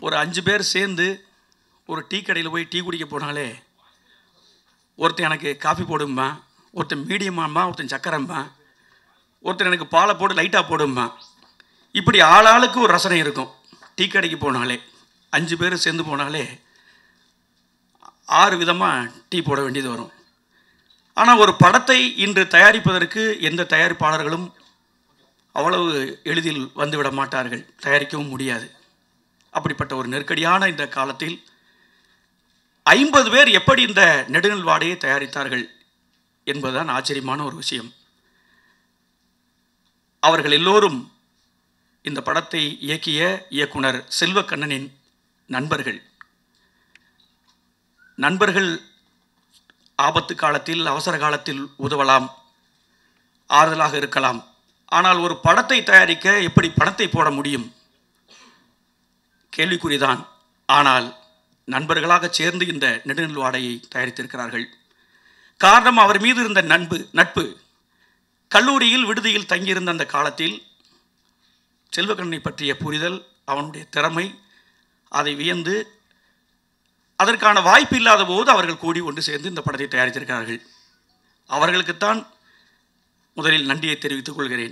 ஒரு அஞ்சு பேர் சேர்ந்து ஒரு டீ கடையில் போய் டீ குடிக்க போனாலே ஒருத்தன் எனக்கு காஃபி போடும்பா ஒருத்தன் மீடியமாம்பா ஒருத்தன் சக்கரம்பா ஒருத்தன் எனக்கு பாலை போட்டு லைட்டாக போடும்பா இப்படி ஆளாளுக்கு ஒரு ரசனை இருக்கும் டீ கடைக்கு போனாலே அஞ்சு பேர் சேர்ந்து போனாலே ஆறு விதமாக டீ போட வேண்டியது வரும் ஆனால் ஒரு படத்தை இன்று தயாரிப்பதற்கு எந்த தயாரிப்பாளர்களும் அவ்வளவு எளிதில் வந்துவிட மாட்டார்கள் தயாரிக்கவும் முடியாது அப்படிப்பட்ட ஒரு நெருக்கடியான இந்த காலத்தில் ஐம்பது பேர் எப்படி இந்த நெடுநல் வாடையை தயாரித்தார்கள் என்பதுதான் ஆச்சரியமான ஒரு விஷயம் அவர்கள் எல்லோரும் இந்த படத்தை இயக்கிய இயக்குனர் செல்வக்கண்ணனின் நண்பர்கள் நண்பர்கள் ஆபத்து காலத்தில் அவசர காலத்தில் உதவலாம் ஆறுதலாக இருக்கலாம் ஆனால் ஒரு படத்தை தயாரிக்க எப்படி பணத்தை போட முடியும் கேள்விக்குறிதான் ஆனால் நண்பர்களாக சேர்ந்து இந்த நெடுநல் வாடையை தயாரித்திருக்கிறார்கள் காரணம் அவர் மீது இருந்த நட்பு நட்பு கல்லூரியில் விடுதியில் தங்கியிருந்த அந்த காலத்தில் செல்வக்கண்ணனை பற்றிய புரிதல் அவனுடைய திறமை அதை வியந்து அதற்கான வாய்ப்பு இல்லாத போது அவர்கள் கூடி ஒன்று சேர்ந்து இந்த படத்தை தயாரித்திருக்கிறார்கள் அவர்களுக்குத்தான் முதலில் நன்றியை தெரிவித்துக் கொள்கிறேன்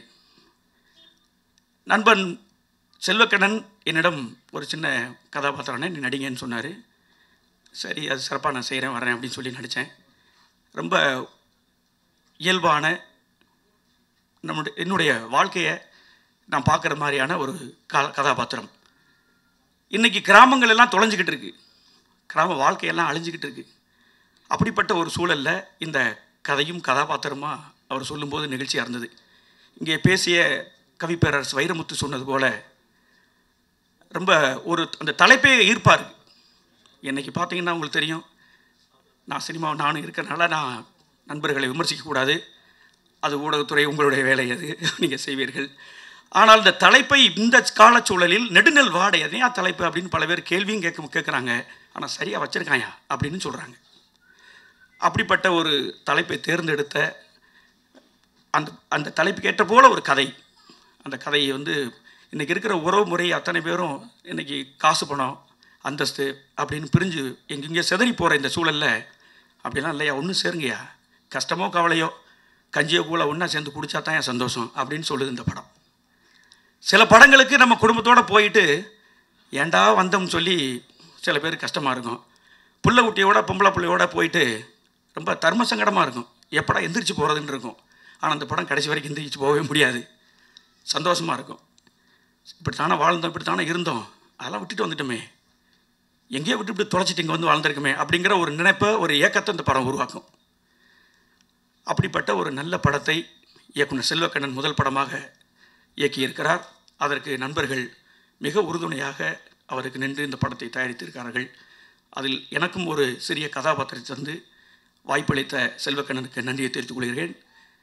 நண்பன் செல்வக்கண்ணன் என்னிடம் ஒரு சின்ன கதாபாத்திரம்னே நீ நடிங்கன்னு சொன்னார் சரி அது சிறப்பாக நான் செய்கிறேன் வரேன் அப்படின்னு சொல்லி நடித்தேன் ரொம்ப இயல்பான நம்முடைய என்னுடைய வாழ்க்கையை நான் பார்க்குற மாதிரியான ஒரு க கதாபாத்திரம் இன்றைக்கி கிராமங்கள் எல்லாம் தொலைஞ்சிக்கிட்டு இருக்கு கிராம வாழ்க்கையெல்லாம் அழிஞ்சிக்கிட்டு இருக்கு அப்படிப்பட்ட ஒரு சூழலில் இந்த கதையும் கதாபாத்திரமாக அவர் சொல்லும்போது நிகழ்ச்சியாக இருந்தது இங்கே பேசிய கவிப்பேரரசு வைரமுத்து சொன்னது போல ரொம்ப ஒரு அந்த தலைப்பே ஈர்ப்பார் இன்னைக்கு பார்த்தீங்கன்னா உங்களுக்கு தெரியும் நான் சினிமா நானும் இருக்கிறனால நான் நண்பர்களை விமர்சிக்கக்கூடாது அது ஊடகத்துறை உங்களுடைய வேலை அது நீங்கள் செய்வீர்கள் ஆனால் இந்த தலைப்பை இந்த காலச்சூழலில் நெடுநெல் வாடை எதையா தலைப்பு அப்படின்னு பல பேர் கேள்வியும் கேட்க கேட்குறாங்க ஆனால் சரியாக வச்சுருக்காயா அப்படின்னு சொல்கிறாங்க அப்படிப்பட்ட ஒரு தலைப்பை தேர்ந்தெடுத்த அந்த அந்த தலைப்புக்கு ஏற்ற போல ஒரு கதை அந்த கதையை வந்து இன்றைக்கி இருக்கிற உறவு முறை அத்தனை பேரும் இன்றைக்கி காசு பணம் அந்தஸ்து அப்படின்னு பிரிஞ்சு எங்கெங்கே செதறி போகிற இந்த சூழலில் அப்படிலாம் இல்லையா ஒன்றும் சேருங்கய்யா கஷ்டமோ கவலையோ கஞ்சியோ கூழ ஒன்றா சேர்ந்து குடிச்சா தான் என் சந்தோஷம் அப்படின்னு சொல்லுது இந்த படம் சில படங்களுக்கு நம்ம குடும்பத்தோடு போயிட்டு ஏண்டா வந்தோம்னு சொல்லி சில பேர் கஷ்டமாக இருக்கும் புள்ள குட்டியோட பொம்பளை பிள்ளையோட போயிட்டு ரொம்ப தர்ம சங்கடமாக இருக்கும் எப்படா எந்திரிச்சு போகிறதுன்னு இருக்கும் ஆனால் அந்த படம் கடைசி வரைக்கும் எந்திரிச்சு போகவே முடியாது சந்தோஷமாக இருக்கும் இப்படி தானே வாழ்ந்தோம் இப்படி தானே இருந்தோம் அதெல்லாம் விட்டுட்டு வந்துட்டோமே எங்கேயோ விட்டு இப்படி தொலைச்சிட்டு இங்கே வந்து வாழ்ந்திருக்குமே அப்படிங்கிற ஒரு நினைப்பை ஒரு ஏக்கத்தை இந்த படம் உருவாக்கும் அப்படிப்பட்ட ஒரு நல்ல படத்தை இயக்குனர் செல்வக்கண்ணன் முதல் படமாக இயக்கியிருக்கிறார் அதற்கு நண்பர்கள் மிக உறுதுணையாக அவருக்கு நின்று இந்த படத்தை தயாரித்திருக்கிறார்கள் அதில் எனக்கும் ஒரு சிறிய கதாபாத்திரத்தை தந்து வாய்ப்பளித்த செல்வக்கண்ணனுக்கு நன்றியை தெரிவித்துக் கொள்கிறேன்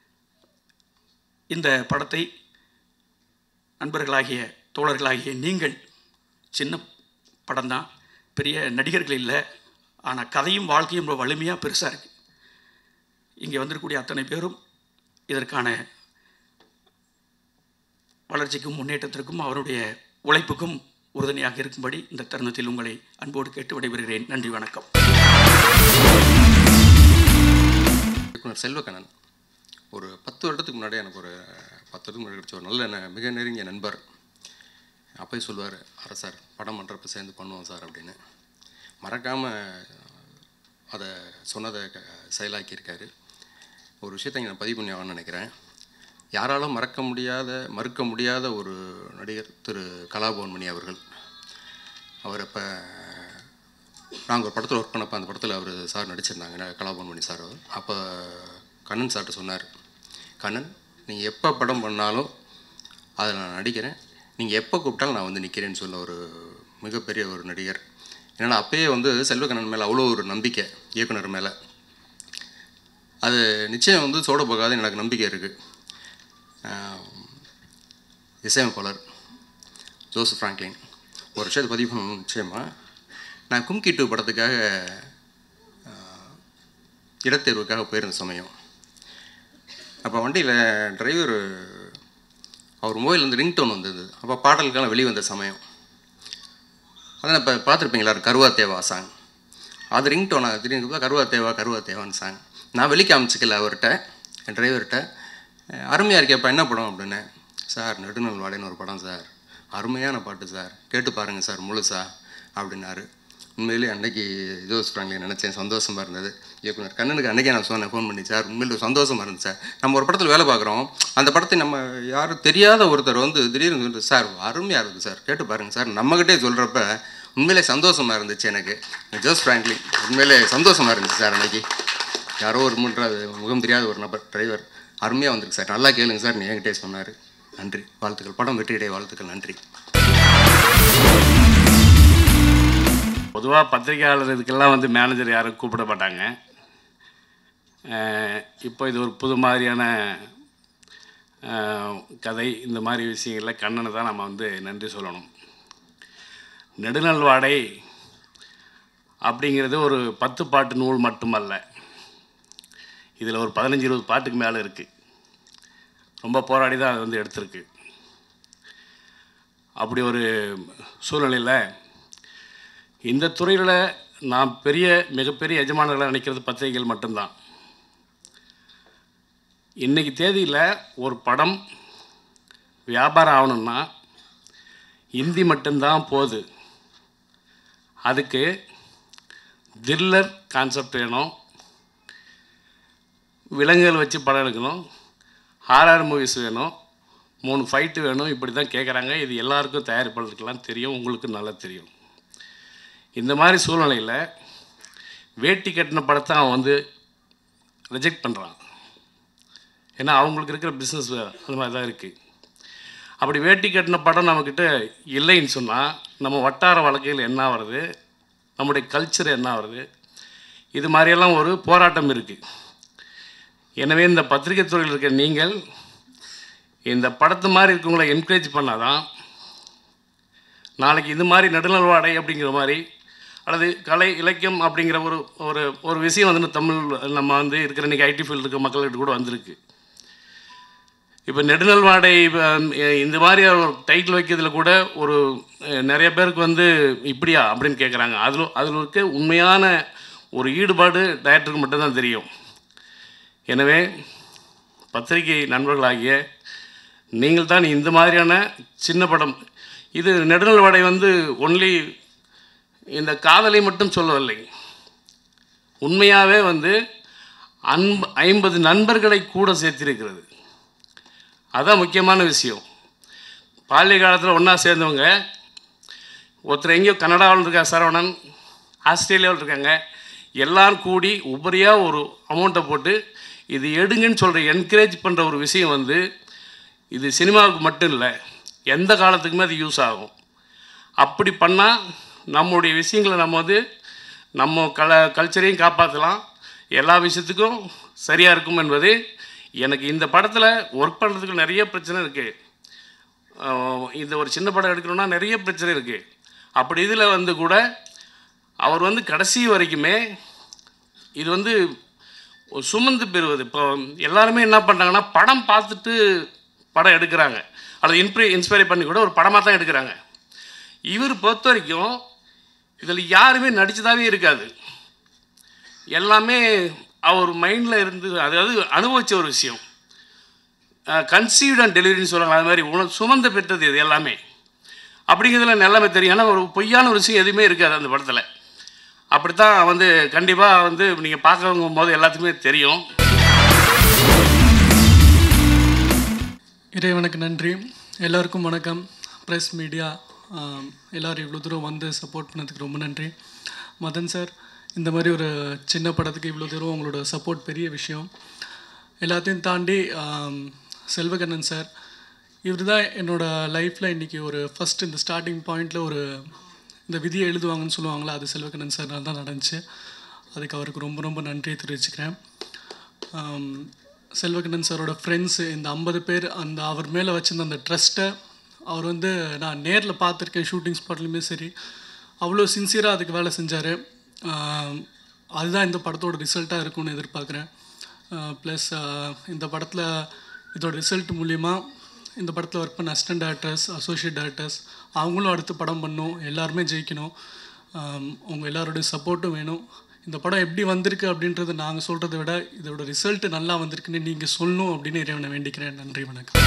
இந்த படத்தை நண்பர்களாகிய தோழர்களாகிய நீங்கள் சின்ன படம்தான் பெரிய நடிகர்கள் இல்லை ஆனால் கதையும் வாழ்க்கையும் ரொம்ப வலிமையாக பெருசாக இருக்குது இங்கே வந்திருக்கக்கூடிய அத்தனை பேரும் இதற்கான வளர்ச்சிக்கும் முன்னேற்றத்திற்கும் அவருடைய உழைப்புக்கும் உறுதுணையாக இருக்கும்படி இந்த தருணத்தில் உங்களை அன்போடு கேட்டு விடைபெறுகிறேன் நன்றி வணக்கம் இயக்குனர் செல்வக்கண்ணன் ஒரு பத்து வருடத்துக்கு முன்னாடி எனக்கு ஒரு பத்து வருடத்துக்கு முன்னாடி கிடைச்ச ஒரு நல்ல ந- மிக நெருங்கிய நண்பர் அப்போயே சொல்லுவார் அரை சார் படம் பண்ணுறப்ப சேர்ந்து பண்ணுவோம் சார் அப்படின்னு மறக்காமல் அதை சொன்னதை க- செயலாக்கியிருக்காரு ஒரு விஷயத்தை இங்க நான் பதிவு பண்ணி ஆகணும்னு நினைக்கிறேன் யாராலும் மறக்க முடியாத மறுக்க முடியாத ஒரு நடிகர் திரு கலாபவன் மணி அவர்கள் அவர் இப்போ நாங்கள் ஒரு படத்தில் ஒர்க் பண்ணப்போ அந்த படத்தில் அவர் சார் நடிச்சிருந்தாங்க கலாபவன் மணி சார் அவர் அப்போ கண்ணன் சார்கிட்ட சொன்னார் கண்ணன் நீங்கள் எப்போ படம் பண்ணாலும் அதில் நான் நடிக்கிறேன் நீங்கள் எப்போ கூப்பிட்டாலும் நான் வந்து நிற்கிறேன்னு சொல்ல ஒரு மிகப்பெரிய ஒரு நடிகர் ஏன்னா அப்பயே வந்து செல்வக்கண்ணன் மேலே அவ்வளோ ஒரு நம்பிக்கை இயக்குனர் மேலே அது நிச்சயம் வந்து சோட போகாதுன்னு எனக்கு நம்பிக்கை இருக்குது இசையமைப்பாளர் ஜோசப் ஃப்ராங்க்லின் ஒரு விஷயத்தை பதிவு பண்ணணும் நிச்சயமாக நான் கும்கி டூ படத்துக்காக ஆஹ், இடத்தேர்வுக்காக போயிருந்த சமயம் அப்போ வண்டியில் டிரைவர் அவர் மொபைல் வந்து ரிங்டோன் வந்தது அப்போ பாடல்கள்லாம் வெளியே வந்த சமயம் அதான் இப்போ பார்த்துருப்பீங்களா கருவா தேவா சாங் அது ரிங் டோனா திடீர்னு கருவா தேவா கருவா தேவான்னு சாங் நான் வெளி காமிச்சிக்கல அவர்கிட்ட என் டிரைவர்கிட்ட அருமையாக இருக்கேப்பா என்ன படம் அப்படின்னு சார் நெடுநல் வாடகைன்னு ஒரு படம் சார் அருமையான பாட்டு சார் கேட்டு பாருங்கள் சார் முழுசா அப்படின்னாரு உண்மையிலேயே அன்னைக்கு ஜோஸ் ஃப்ராங்க்லி நினச்சேன் சந்தோஷமாக இருந்தது இயக்குனர் கண்ணனுக்கு அன்றைக்கே நான் சொன்னேன் ஃபோன் பண்ணி சார் உண்மையிலே சந்தோஷமாக இருந்துச்சு சார் நம்ம ஒரு படத்தில் வேலை பார்க்குறோம் அந்த படத்தை நம்ம யாரும் தெரியாத ஒருத்தர் வந்து திடீர்னு சொல்லிட்டு சார் அருமையாக இருக்குது சார் கேட்டு பாருங்கள் சார் நம்மக்கிட்டே சொல்கிறப்ப உண்மையிலே சந்தோஷமாக இருந்துச்சு எனக்கு ஜோஸ் ஃப்ராங்க்லி உண்மையிலே சந்தோஷமாக இருந்துச்சு சார் அன்னைக்கு யாரோ ஒரு முன்ற முகம் தெரியாத ஒரு நபர் டிரைவர் அருமையாக வந்திருக்கு சார் நல்லா கேளுங்க சார் நீ என்கிட்டே சொன்னார் நன்றி வாழ்த்துக்கள் படம் வெற்றியடைய வாழ்த்துக்கள் நன்றி பொதுவாக பத்திரிகையாளர் இதுக்கெல்லாம் வந்து மேனேஜர் யாரும் கூப்பிட மாட்டாங்க அஹ் இப்போ இது ஒரு புது மாதிரியான அஹ், கதை இந்த மாதிரி விஷயங்களில் கண்ணனை தான் நம்ம வந்து நன்றி சொல்லணும் நெடுநல்வாடை அப்படிங்கிறது ஒரு பத்து பாட்டு நூல் மட்டுமல்ல இதில் ஒரு பதினஞ்சு இருபது பாட்டுக்கு மேலே இருக்குது ரொம்ப போராடி தான் அது வந்து எடுத்திருக்கு அப்படி ஒரு சூழ்நிலையில் இந்த துறையில் நான் பெரிய மிகப்பெரிய எஜமானர்களை நினைக்கிறது பத்திரிகைகள் மட்டும்தான் இன்றைக்கி தேதியில் ஒரு படம் வியாபாரம் ஆகணும்னா ஹிந்தி மட்டும்தான் போகுது அதுக்கு த்ரில்லர் கான்செப்ட் வேணும் விலங்குகள் வச்சு படம் எடுக்கணும் ஹாரர் மூவிஸ் வேணும் மூணு ஃபைட்டு வேணும் இப்படி தான் கேட்குறாங்க இது எல்லாருக்கும் தயாரிப்பாளருக்கெல்லாம் தெரியும் உங்களுக்கு நல்லா தெரியும் இந்த மாதிரி சூழ்நிலையில் வேட்டி கட்டின படத்தை அவன் வந்து ரிஜெக்ட் பண்ணுறான் ஏன்னா அவங்களுக்கு இருக்கிற பிஸ்னஸ் அந்த மாதிரி தான் இருக்குது அப்படி வேட்டி கட்டின படம் நம்மக்கிட்ட இல்லைன்னு சொன்னால் நம்ம வட்டார வழக்கையில் என்ன வருது நம்முடைய கல்ச்சர் என்ன வருது இது மாதிரியெல்லாம் ஒரு போராட்டம் இருக்குது எனவே இந்த பத்திரிகை துறையில் இருக்க நீங்கள் இந்த படத்து மாதிரி இருக்கவங்கள என்கரேஜ் பண்ணாதான் நாளைக்கு இது மாதிரி நடுநல்வாடை அப்படிங்கிற மாதிரி அல்லது கலை இலக்கியம் அப்படிங்கிற ஒரு ஒரு ஒரு விஷயம் வந்து தமிழ் நம்ம வந்து இருக்கிற இன்றைக்கி ஐடி ஃபீல்டு இருக்க மக்கள்கிட்ட கூட வந்திருக்கு இப்போ நெடுநல்வாடை அஹ், இந்த மாதிரி ஒரு டைட்டில் வைக்கிறதுல கூட ஒரு அஹ், நிறைய பேருக்கு வந்து இப்படியா அப்படின்னு கேட்குறாங்க அதில் அதில் இருக்க உண்மையான ஒரு ஈடுபாடு டைரக்டருக்கு மட்டும்தான் தெரியும் எனவே பத்திரிகை நண்பர்களாகிய நீங்கள் தான் இந்த மாதிரியான சின்ன படம் இது நெடுநல்வாடை வந்து ஒன்லி இந்த காதலை மட்டும் சொல்லவில்லை உண்மையாகவே வந்து அன்பு ஐம்பது நண்பர்களை கூட சேர்த்திருக்கிறது அதான் முக்கியமான விஷயம் பால்ய காலத்தில் ஒன்றா சேர்ந்தவங்க ஒருத்தர் எங்கேயோ கனடாவில் இருக்கா சரவணன் ஆஸ்திரேலியாவில் இருக்காங்க எல்லாரும் கூடி உபரியாக ஒரு அமௌண்ட்டை போட்டு இது எடுங்கன்னு சொல்கிற என்கரேஜ் பண்ணுற ஒரு விஷயம் வந்து இது சினிமாவுக்கு மட்டும் இல்லை எந்த காலத்துக்குமே அது யூஸ் ஆகும் அப்படி பண்ணால் நம்மளுடைய விஷயங்களை நம்ம வந்து நம்ம கல கல்ச்சரையும் காப்பாற்றலாம் எல்லா விஷயத்துக்கும் சரியாக இருக்கும் என்பது எனக்கு இந்த படத்தில் ஒர்க் பண்ணுறதுக்கு நிறைய பிரச்சனை இருக்குது இந்த ஒரு சின்ன படம் எடுக்கணும்னா நிறைய பிரச்சனை இருக்குது அப்படி இதில் வந்து கூட அவர் வந்து கடைசி வரைக்குமே இது வந்து ஒரு சுமந்து பெறுவது இப்போ எல்லாருமே என்ன பண்ணுறாங்கன்னா படம் பார்த்துட்டு படம் எடுக்கிறாங்க அல்லது இன்ஸ்பை இன்ஸ்பைர் பண்ணி கூட ஒரு படமாக தான் எடுக்கிறாங்க இவர் பொறுத்த வரைக்கும் இதில் யாருமே நடிச்சதாகவே இருக்காது எல்லாமே அவர் மைண்டில் இருந்து அதாவது அனுபவிச்ச ஒரு விஷயம் கன்சீவ்ட் அண்ட் டெலிவரின்னு சொல்கிறாங்க அது மாதிரி உண சுமந்து பெற்றது இது எல்லாமே அப்படிங்கிறதுல நல்லாமே தெரியும் ஆனால் ஒரு பொய்யான ஒரு விஷயம் எதுவுமே இருக்காது அந்த படத்தில் அப்படித்தான் வந்து கண்டிப்பாக வந்து நீங்கள் பார்க்கறவங்க போது எல்லாத்துக்குமே தெரியும் இறைவனுக்கு நன்றி எல்லாருக்கும் வணக்கம் ப்ரெஸ் மீடியா எல்லோரும் இவ்வளோ தூரம் வந்து சப்போர்ட் பண்ணதுக்கு ரொம்ப நன்றி மதன் சார் இந்த மாதிரி ஒரு சின்ன படத்துக்கு இவ்வளோ தூரம் உங்களோட சப்போர்ட் பெரிய விஷயம் எல்லாத்தையும் தாண்டி ஆம், செல்வகண்ணன் சார் இவர் தான் என்னோடய லைஃப்பில் இன்றைக்கி ஒரு ஃபஸ்ட் இந்த ஸ்டார்டிங் பாயிண்டில் ஒரு இந்த விதியை எழுதுவாங்கன்னு சொல்லுவாங்களா அது செல்வகண்ணன் சார்னால தான் நடந்துச்சு அதுக்கு அவருக்கு ரொம்ப ரொம்ப நன்றியை தெரிவிச்சுக்கிறேன் ஆம், செல்வகண்ணன் சாரோட ஃப்ரெண்ட்ஸு இந்த ஐம்பது பேர் அந்த அவர் மேலே வச்சிருந்த அந்த ட்ரஸ்ட்டை அவர் வந்து நான் நேரில் பார்த்துருக்கேன் ஷூட்டிங் ஸ்பாட்லேயுமே சரி அவ்வளோ சின்சியராக அதுக்கு வேலை செஞ்சார் அதுதான் இந்த படத்தோட ரிசல்ட்டாக இருக்கும்னு எதிர்பார்க்குறேன் ப்ளஸ் இந்த படத்தில் இதோட ரிசல்ட் மூலிமா இந்த படத்தில் ஒர்க் பண்ண அசிஸ்டன்ட் டேரக்டர்ஸ் அசோசியேட் டேரக்டர்ஸ் அவங்களும் அடுத்து படம் பண்ணணும் எல்லாருமே ஜெயிக்கணும் ஆம், உங்கள் எல்லாரோடைய சப்போர்ட்டும் வேணும் இந்த படம் எப்படி வந்திருக்கு அப்படின்றது நாங்கள் சொல்கிறத விட இதோட ரிசல்ட் நல்லா வந்திருக்குன்னு நீங்கள் சொல்லணும் அப்படின்னு இறைவனை வேண்டிக்கிறேன் நன்றி வணக்கம்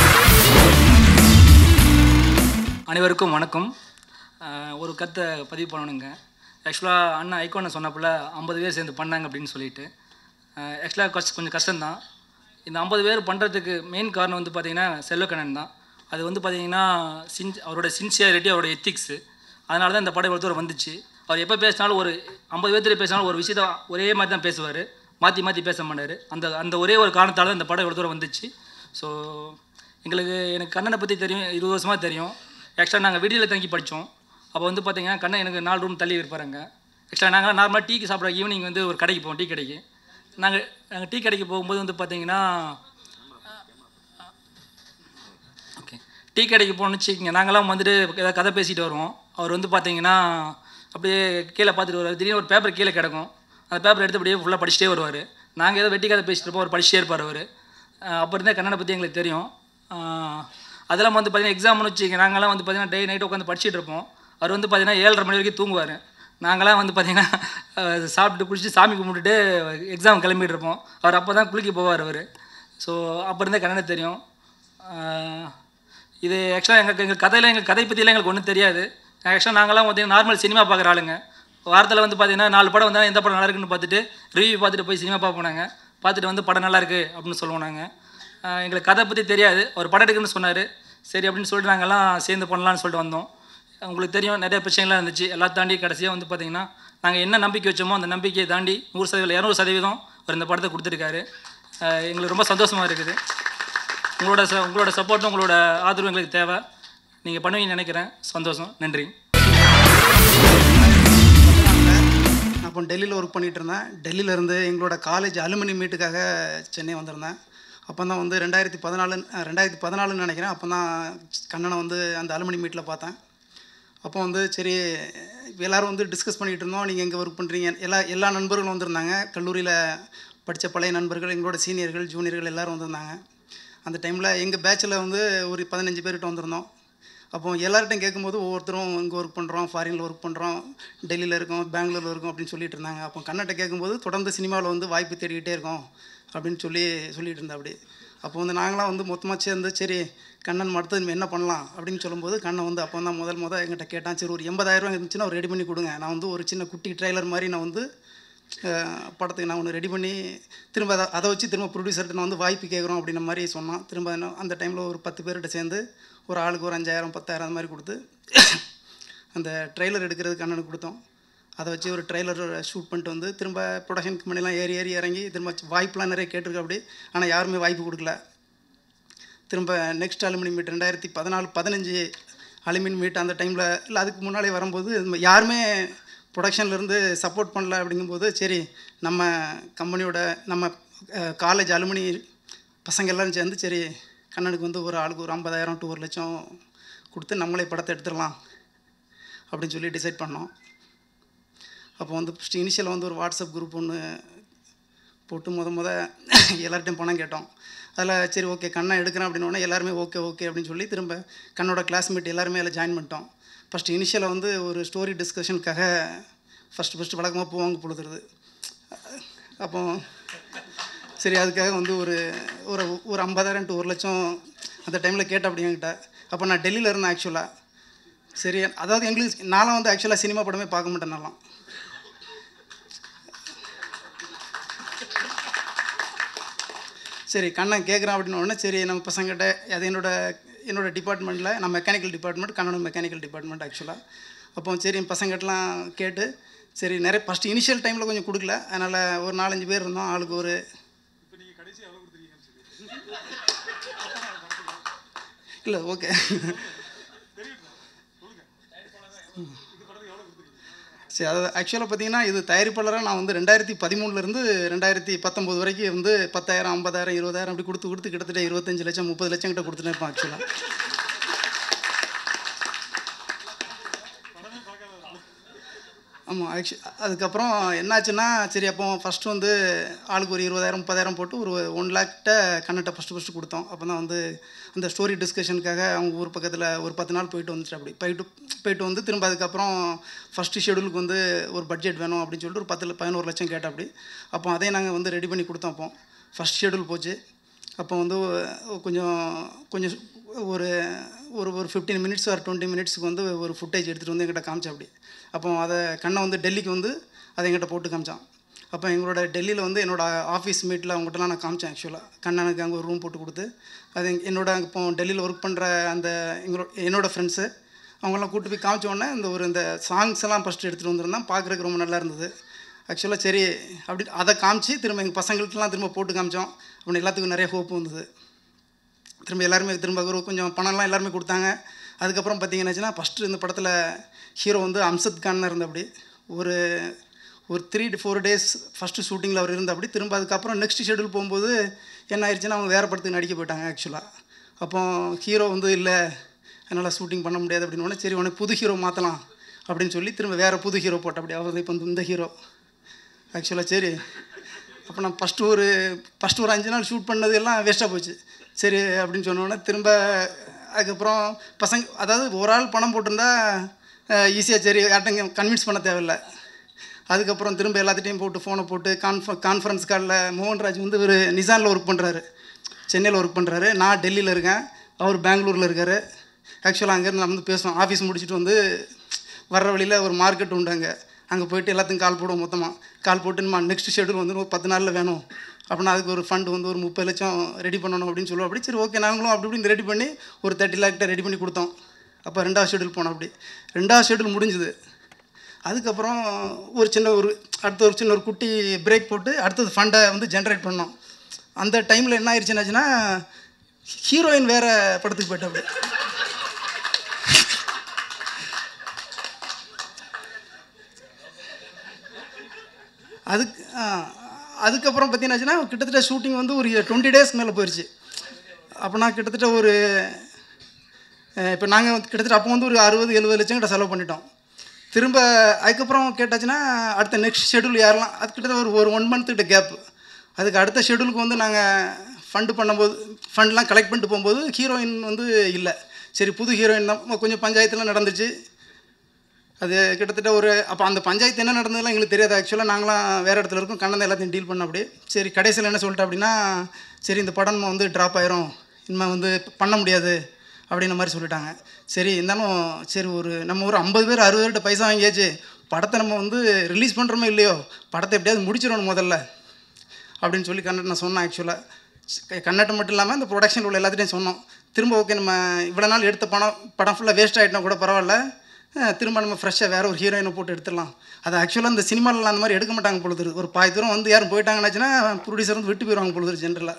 அனைவருக்கும் வணக்கம் அஹ் ஒரு கத்தை பதிவு பண்ணணுங்க ஆக்சுவலாக அண்ணா ஐக்கோனை சொன்னப்பல ஐம்பது பேர் சேர்ந்து பண்ணாங்க அப்படின்னு சொல்லிட்டு ஆக்சுவலாக கஷ்ட கொஞ்சம் கஷ்டம்தான் இந்த ஐம்பது பேர் பண்ணுறதுக்கு மெயின் காரணம் வந்து பார்த்தீங்கன்னா செல்வக்கண்ணன் தான் அது வந்து பார்த்தீங்கன்னா சின் அவரோட சின்சியாரிட்டி அவரோட எத்திக்ஸு அதனால தான் இந்த படம் இவ்வளோ தூரம் வந்துச்சு அவர் எப்போ பேசினாலும் ஒரு ஐம்பது பேர்த்துல பேசினாலும் ஒரு விஷயத்த ஒரே மாதிரி தான் பேசுவார் மாற்றி மாற்றி பேச மாட்டார் அந்த அந்த ஒரே ஒரு காரணத்தால் தான் இந்த படம் இவ்வளோ தூரம் வந்துச்சு ஸோ எங்களுக்கு எனக்கு கண்ணனை பற்றி தெரியும் இருபது வருஷமாக தெரியும் ஆக்சுவலாக நாங்கள் விடுதியில் தங்கி படித்தோம் அப்போ வந்து பார்த்தீங்கன்னா கண்ணன் எனக்கு நாலு ரூம் தள்ளி இருப்பாருங்க ஆக்சுவலாக நாங்கள் நார்மலாக டீக்கு சாப்பிட்ற ஈவினிங் வந்து ஒரு கடைக்கு போவோம் டீ கடைக்கு நாங்கள் நாங்கள் டீ கடைக்கு போகும்போது வந்து பார்த்தீங்கன்னா ஓகே டீ கடைக்கு போகணும்னு வச்சுக்கோங்க நாங்களாம் வந்துட்டு ஏதாவது கதை பேசிட்டு வருவோம் அவர் வந்து பார்த்தீங்கன்னா அப்படியே கீழே பார்த்துட்டு வருவார் திடீர்னு ஒரு பேப்பர் கீழே கிடக்கும் அந்த பேப்பர் எடுத்து அப்படியே ஃபுல்லாக படிச்சுட்டே வருவார் நாங்கள் ஏதோ வெட்டி கதை பேசிட்டு இருப்போம் அவர் படிச்சுட்டே இருப்பார் அவர் அப்போ இருந்தே கண்ணனை பற்றி எங்களுக்கு தெரியும் ஆஹ் அதெல்லாம் வந்து பார்த்தீங்கன்னா எக்ஸாம்னு வச்சுக்கோங்க நாங்களாம் வந்து பார்த்தீங்கன்னா டே நைட் உட்காந்து படிச்சுட்டு இருப்போம் அவர் வந்து பார்த்தீங்கன்னா ஏழரை மணி வரைக்கும் தூங்குவார் நாங்களாம் வந்து பார்த்தீங்கன்னா அஹ், சாப்பிட்டு குடிச்சிட்டு சாமி கும்பிட்டுட்டு எக்ஸாம் கிளம்பிட்டு இருப்போம் அவர் அப்போ தான் குளிக்க போவார் அவர் ஸோ அப்போ இருந்தே கண்ணனை தெரியும் ஆஹ், இது ஆக்சுவலாக எங்களுக்கு எங்கள் கதையில் எங்கள் கதை பற்றியெல்லாம் எங்களுக்கு ஒன்றும் தெரியாது ஆக்சுவலாக நாங்களாம் பார்த்தீங்கன்னா நார்மல் சினிமா பார்க்குற ஆளுங்க வாரத்தில் வந்து பார்த்தீங்கன்னா நாலு படம் வந்தால் எந்த படம் நல்லா இருக்குன்னு பார்த்துட்டு ரிவ்யூ பார்த்துட்டு போய் சினிமா பார்ப்போம் நாங்கள் பார்த்துட்டு வந்து படம் நல்லா இருக்கு அப்படின்னு சொல்லுவோம் நாங்கள் ஆஹ் எங்களுக்கு கதை பற்றி தெரியாது அவர் படம் எடுக்குன்னு சொன்னார் சரி அப்படின்னு சொல்லிட்டு நாங்கள்லாம் சேர்ந்து பண்ணலாம்னு சொல்லிட்டு வந்தோம் உங்களுக்கு தெரியும் நிறைய பிரச்சனைலாம் இருந்துச்சு எல்லாம் தாண்டி கடைசியாக வந்து பார்த்தீங்கன்னா நாங்கள் என்ன நம்பிக்கை வச்சோமோ அந்த நம்பிக்கையை தாண்டி நூறு சதவீதம் இரநூறு சதவீதம் அவர் இந்த படத்தை கொடுத்துருக்காரு ஆஹ் எங்களுக்கு ரொம்ப சந்தோஷமாக இருக்குது உங்களோட ச உங்களோட சப்போர்ட்டும் உங்களோட ஆதரவு எங்களுக்கு தேவை நீங்கள் பண்ணுவீங்கன்னு நினைக்கிறேன் சந்தோஷம் நன்றி நான் அப்போ டெல்லியில் ஒர்க் பண்ணிகிட்டு இருந்தேன் டெல்லியில இருந்து எங்களோட காலேஜ் அலுமினி மீட்டுக்காக சென்னை வந்திருந்தேன் அப்போ தான் வந்து ரெண்டாயிரத்தி பதினாலு ரெண்டாயிரத்தி பதினாலுன்னு நினைக்கிறேன் அப்போ தான் கண்ணனை வந்து அந்த அலுமினி மீட்டில் பார்த்தேன் அப்போ வந்து சரி எல்லோரும் வந்து டிஸ்கஸ் பண்ணிகிட்டு இருந்தோம் நீங்கள் எங்கே ஒர்க் பண்ணுறீங்க எல்லா எல்லா நண்பர்களும் வந்திருந்தாங்க கல்லூரியில் படித்த பழைய நண்பர்கள் எங்களோட சீனியர்கள் ஜூனியர்கள் எல்லோரும் வந்திருந்தாங்க அந்த டைமில் எங்கள் பேட்சில் வந்து ஒரு பதினஞ்சு பேர்கிட்ட வந்திருந்தோம் அப்போ எல்லார்ட்டையும் கேட்கும்போது ஒவ்வொருத்தரும் இங்கே ஒர்க் பண்ணுறோம் ஃபாரினில் ஒர்க் பண்ணுறோம் டெல்லியில் இருக்கோம் பெங்களூரில் இருக்கோம் அப்படின்னு சொல்லிட்டு இருந்தாங்க அப்போ கண்ணட்ட கேட்கும்போது தொடர்ந்து சினிமாவில் வந்து வாய்ப்பு தேடிக்கிட்டே இருக்கோம் அப்படின்னு சொல்லி சொல்லிட்டு இருந்தா அப்படி அப்போ வந்து நாங்களாம் வந்து மொத்தமாக சேர்ந்து சரி கண்ணன் அடுத்தது நம்ம என்ன பண்ணலாம் அப்படின்னு சொல்லும்போது கண்ணன் வந்து அப்போ தான் முதல் முதல் எங்கிட்ட கேட்டான் சரி ஒரு எண்பதாயிரம் இருந்துச்சுன்னா ஒரு ரெடி பண்ணி கொடுங்க நான் வந்து ஒரு சின்ன குட்டி ட்ரைலர் மாதிரி நான் வந்து அஹ், படத்துக்கு நான் ஒன்று ரெடி பண்ணி திரும்ப அதை அதை வச்சு திரும்ப ப்ரொடியூசர்கிட்ட நான் வந்து வாய்ப்பு கேட்குறோம் அப்படின்ற மாதிரி சொன்னான் திரும்ப என்ன- அந்த டைமில் ஒரு பத்து பேர்கிட்ட சேர்ந்து ஒரு ஆளுக்கு ஒரு அஞ்சாயிரம் பத்தாயிரம் அந்த மாதிரி கொடுத்து அந்த ட்ரெய்லர் எடுக்கிறதுக்கு அண்ணனுக்கு கொடுத்தோம் அதை வச்சு ஒரு ட்ரெய்லர் ஷூட் பண்ணிட்டு வந்து திரும்ப ப்ரொடக்ஷன் கம்பெனிலாம் ஏறி ஏறி இறங்கி திரும்ப வாய்ப்புலாம் நிறைய கேட்டிருக்கு அப்படி ஆனால் யாருமே வாய்ப்பு கொடுக்கல திரும்ப நெக்ஸ்ட் அலுமினி மீட் ரெண்டாயிரத்தி பதினாலு பதினஞ்சு அலுமினி மீட் அந்த டைமில் இல்லை அதுக்கு முன்னாலே வரும்போது நம்ம யாருமே ப்ரொடக்ஷன்லேருந்து சப்போர்ட் பண்ணல அப்படிங்கும்போது சரி நம்ம கம்பெனியோட நம்ம காலேஜ் அலுமினி பசங்க எல்லாரும் சேர்ந்து சரி கண்ணனுக்கு வந்து ஒரு ஆளுக்கு ஒரு ஐம்பதாயிரம் டு ஒரு லட்சம் கொடுத்து நம்மளே படத்தை எடுத்துடலாம் அப்படின்னு சொல்லி டிசைட் பண்ணோம் அப்போ வந்து ஃபஸ்ட்டு இனிஷியலாக வந்து ஒரு வாட்ஸ்அப் குரூப் ஒன்று போட்டு முத முத எல்லார்ட்டையும் பணம் கேட்டோம் அதில் சரி ஓகே கண்ணை எடுக்கிறேன் அப்படின்னு உடனே எல்லாருமே ஓகே ஓகே அப்படின்னு சொல்லி திரும்ப கண்ணோட கிளாஸ்மேட் எல்லாருமே அதில் ஜாயின் பண்ணிட்டோம் ஃபஸ்ட்டு இனிஷியலாக வந்து ஒரு ஸ்டோரி டிஸ்கஷனுக்காக ஃபஸ்ட்டு ஃபஸ்ட்டு வழக்கமாக போவாங்க பொழுதுறது அப்போ சரி அதுக்காக வந்து ஒரு ஒரு ஒரு ஐம்பதாயிரம் டு ஒரு லட்சம் அந்த டைமில் கேட்டேன் அப்படி என்கிட்ட அப்போ நான் டெல்லியில் இருந்தேன் ஆக்சுவலாக சரி அதாவது எங்களுக்கு நான்லாம் வந்து ஆக்சுவலாக சினிமா படமே பார்க்க மாட்டேன் நான்லாம் சரி கண்ணன் கேட்குறான் அப்படின்னு உடனே சரி நம்ம பசங்கிட்ட அது என்னோட என்னோட டிபார்ட்மெண்ட்டில் நான் மெக்கானிக்கல் டிபார்ட்மெண்ட் கண்ணனும் மெக்கானிக்கல் டிபார்ட்மெண்ட் ஆக்சுவலாக அப்போ சரி என் பசங்கிட்டலாம் கேட்டு சரி நிறைய ஃபஸ்ட்டு இனிஷியல் டைமில் கொஞ்சம் கொடுக்கல அதனால் ஒரு நாலஞ்சு பேர் இருந்தோம் ஆளுக்கு ஒரு இல்லை ஓகே சரி அது ஆக்சுவலாக பார்த்தீங்கன்னா இது தயாரிப்பாளராக நான் வந்து ரெண்டாயிரத்தி பதிமூணுலேருந்து ரெண்டாயிரத்தி பத்தொம்போது வரைக்கும் வந்து பத்தாயிரம் ஐம்பதாயிரம் இருபதாயிரம் அப்படி கொடுத்து கொடுத்து கிட்டத்தட்ட இருபத்தஞ்சு லட்சம் முப்பது லட்சம் கிட்ட கொடுத்துட்டே இருப்பேன் ஆக்சுவலாக ஆமாம் ஆக்சு அதுக்கப்புறம் என்னாச்சுன்னா சரி அப்போ ஃபஸ்ட்டு வந்து ஆளுக்கு ஒரு இருபதாயிரம் முப்பதாயிரம் போட்டு ஒரு ஒன் லேக்கிட்ட கண்ணட்டை ஃபஸ்ட்டு ஃபஸ்ட்டு கொடுத்தோம் அப்போ தான் வந்து அந்த ஸ்டோரி டிஸ்கஷனுக்காக அவங்க ஊர் பக்கத்தில் ஒரு பத்து நாள் போயிட்டு வந்துச்சு அப்படி போயிட்டு போயிட்டு வந்து திரும்ப அதுக்கப்புறம் ஃபஸ்ட்டு ஷெடியூலுக்கு வந்து ஒரு பட்ஜெட் வேணும் அப்படின்னு சொல்லிட்டு ஒரு பத்து பதினோரு லட்சம் கேட்ட அப்படி அப்போ அதையும் நாங்கள் வந்து ரெடி பண்ணி கொடுத்தோம் அப்போ ஃபஸ்ட் ஷெடியூல் போச்சு அப்போ வந்து கொஞ்சம் கொஞ்சம் ஒரு ஒரு ஒரு ஃபிஃப்டீன் மினிட்ஸ் ஒரு டுவெண்ட்டி மினிட்ஸ்க்கு வந்து ஒரு ஃபுட்டேஜ் எடுத்துகிட்டு வந்து எங்கிட்ட காமிச்சா அப்படி அப்போ அதை கண்ணை வந்து டெல்லிக்கு வந்து அதை எங்கிட்ட போட்டு காமிச்சான் அப்போ எங்களோட டெல்லியில் வந்து என்னோட ஆஃபீஸ் மீட்டில் அவங்ககிட்டலாம் நான் காமிச்சேன் ஆக்சுவலாக கண்ணனுக்கு அங்கே ஒரு ரூம் போட்டு கொடுத்து அது எங்க- என்னோட இப்போ டெல்லியில் ஒர்க் பண்ணுற அந்த எங்களோட என்னோட ஃப்ரெண்ட்ஸு அவங்களாம் கூட்டு போய் காமிச்ச உடனே இந்த ஒரு இந்த சாங்ஸ் எல்லாம் ஃபஸ்ட்டு எடுத்துகிட்டு வந்திருந்தான் பார்க்குறதுக்கு ரொம்ப நல்லா இருந்தது ஆக்சுவலாக சரி அப்படி அதை காமிச்சு திரும்ப எங்கள் பசங்களுக்கெல்லாம் திரும்ப போட்டு காமிச்சோம் அப்படின்னு எல்லாத்துக்கும் நிறைய ஹோப் வந்தது திரும்ப எல்லாருமே திரும்ப ஒரு கொஞ்சம் பணம்லாம் எல்லாருமே கொடுத்தாங்க அதுக்கப்புறம் பார்த்தீங்கன்னாச்சுன்னா ஃபஸ்ட்டு இந்த படத்தில் ஹீரோ வந்து அம்சத் கான் இருந்த அப்படி ஒரு ஒரு three to four days first ஷூட்டிங்கில் அவர் இருந்த அப்படி திரும்ப அதுக்கப்புறம் நெக்ஸ்ட் ஷெடியூல் போகும்போது என்ன ஆயிடுச்சுன்னா அவங்க வேறு படத்துக்கு நடிக்க போயிட்டாங்க ஆக்சுவலாக அப்போ ஹீரோ வந்து இல்லை என்னால் ஷூட்டிங் பண்ண முடியாது அப்படின்னு உடனே சரி உடனே புது ஹீரோ மாற்றலாம் அப்படின்னு சொல்லி திரும்ப வேறு புது ஹீரோ போட்ட அப்படி அவர் இப்போ இந்த ஹீரோ ஆக்சுவலாக சரி அப்போ நான் ஃபஸ்ட்டு ஒரு ஃபஸ்ட்டு ஒரு அஞ்சு நாள் ஷூட் பண்ணது எல்லாம் வேஸ்ட்டாக போச்சு சரி அப்படின்னு சொன்னோடனே திரும்ப அதுக்கப்புறம் பசங்க அதாவது ஒரு ஆள் பணம் போட்டிருந்தா ஈஸியாக சரி யார்ட்டும் கன்வின்ஸ் பண்ண தேவையில்லை அதுக்கப்புறம் திரும்ப எல்லாத்திட்டையும் போட்டு ஃபோனை போட்டு கான்ஃப கான்ஃபரன்ஸ் காலில் மோகன்ராஜ் வந்து ஒரு நிசானில் ஒர்க் பண்ணுறாரு சென்னையில் ஒர்க் பண்ணுறாரு நான் டெல்லியில் இருக்கேன் அவர் பெங்களூரில் இருக்கார் ஆக்சுவலாக அங்கேருந்து நான் வந்து பேசுவோம் ஆஃபீஸ் முடிச்சுட்டு வந்து வர்ற வழியில் ஒரு மார்க்கெட் உண்டு அங்கே அங்கே போயிட்டு எல்லாத்துக்கும் கால் போடுவோம் மொத்தமாக கால் போட்டு நம்ம நெக்ஸ்ட் ஷெடியூல் வந்து ஒரு பத்து நாளில் வேணும் அப்படின்னா அதுக்கு ஒரு ஃபண்டு வந்து ஒரு முப்பது லட்சம் ரெடி பண்ணணும் அப்படின்னு சொல்லுவோம் அப்படி சரி ஓகே நாங்களும் அப்படி இப்படின்னு ரெடி பண்ணி ஒரு தேர்ட்டி லேக்கிட்ட ரெடி பண்ணி கொடுத்தோம் அப்போ ரெண்டாவது ஷெடியூல் போனோம் அப்படி ரெண்டாவது ஷெடியூல் முடிஞ்சுது அதுக்கப்புறம் ஒரு சின்ன ஒரு அடுத்த ஒரு சின்ன ஒரு குட்டி பிரேக் போட்டு அடுத்தது ஃபண்டை வந்து ஜென்ரேட் பண்ணோம் அந்த டைமில் என்ன ஆயிடுச்சுன்னாச்சுன்னா ஹீரோயின் வேறு படத்துக்கு போயிட்டா அப்படி அதுக்கு ஆ, அதுக்கப்புறம் பார்த்தீங்கன்னாச்சுன்னா கிட்டத்தட்ட ஷூட்டிங் வந்து ஒரு டுவெண்ட்டி டேஸ் மேலே போயிடுச்சு அப்போனா கிட்டத்தட்ட ஒரு இப்போ நாங்கள் கிட்டத்தட்ட அப்போ வந்து ஒரு அறுபது எழுபது லட்சம் கிட்ட செலவு பண்ணிட்டோம் திரும்ப அதுக்கப்புறம் கேட்டாச்சுன்னா அடுத்த நெக்ஸ்ட் ஷெடியூல் யாரெல்லாம் அது கிட்டத்தட்ட ஒரு ஒரு ஒன் மந்த் கிட்ட கேப் அதுக்கு அடுத்த ஷெடியூலுக்கு வந்து நாங்கள் ஃபண்டு பண்ணும்போது ஃபண்ட்லாம் கலெக்ட் பண்ணிட்டு போகும்போது ஹீரோயின் வந்து இல்லை சரி புது ஹீரோயின் தான் கொஞ்சம் பஞ்சாயத்துலாம் நடந்துச்சு அது கிட்டத்தட்ட ஒரு அப்போ அந்த பஞ்சாயத்து என்ன நடந்ததுலாம் எங்களுக்கு தெரியாது ஆக்சுவலாக நாங்களாம் வேறு இடத்துல இருக்கோம் கண்ணன் எல்லாத்தையும் டீல் பண்ண அப்படி சரி கடைசியில் என்ன சொல்லிட்டேன் அப்படின்னா சரி இந்த படம் நம்ம வந்து ட்ராப் ஆயிரும் இனிமேல் வந்து பண்ண முடியாது அப்படின்ற மாதிரி சொல்லிட்டாங்க சரி இருந்தாலும் சரி ஒரு நம்ம ஒரு ஐம்பது பேர் அறுபது பேர்கிட்ட பைசா வாங்கியாச்சு படத்தை நம்ம வந்து ரிலீஸ் பண்ணுறோமோ இல்லையோ படத்தை எப்படியாவது முடிச்சிடணும் முதல்ல அப்படின்னு சொல்லி கண்ணட் நான் சொன்னேன் ஆக்சுவலாக கண்ணட்டம் மட்டும் இல்லாமல் இந்த ப்ரொடக்ஷன் உள்ள எல்லாத்தையும் சொன்னோம் திரும்ப ஓகே நம்ம இவ்வளோ நாள் எடுத்த படம் படம் ஃபுல்லாக வேஸ்ட் ஆகிட்டா கூட பரவாயில்ல அஹ் திரும்ப நம்ம ஃப்ரெஷ்ஷாக வேறு ஒரு ஹீரோயினை போட்டு எடுத்துடலாம் அது ஆக்சுவலாக இந்த சினிமாலலாம் அந்த மாதிரி எடுக்க மாட்டாங்க பொழுது ஒரு பாதி தூரம் வந்து யாரும் போயிட்டாங்கன்னாச்சுன்னா ப்ரொடியூசர் வந்து விட்டு போயிடுவாங்க பொழுது ஜென்ரலாக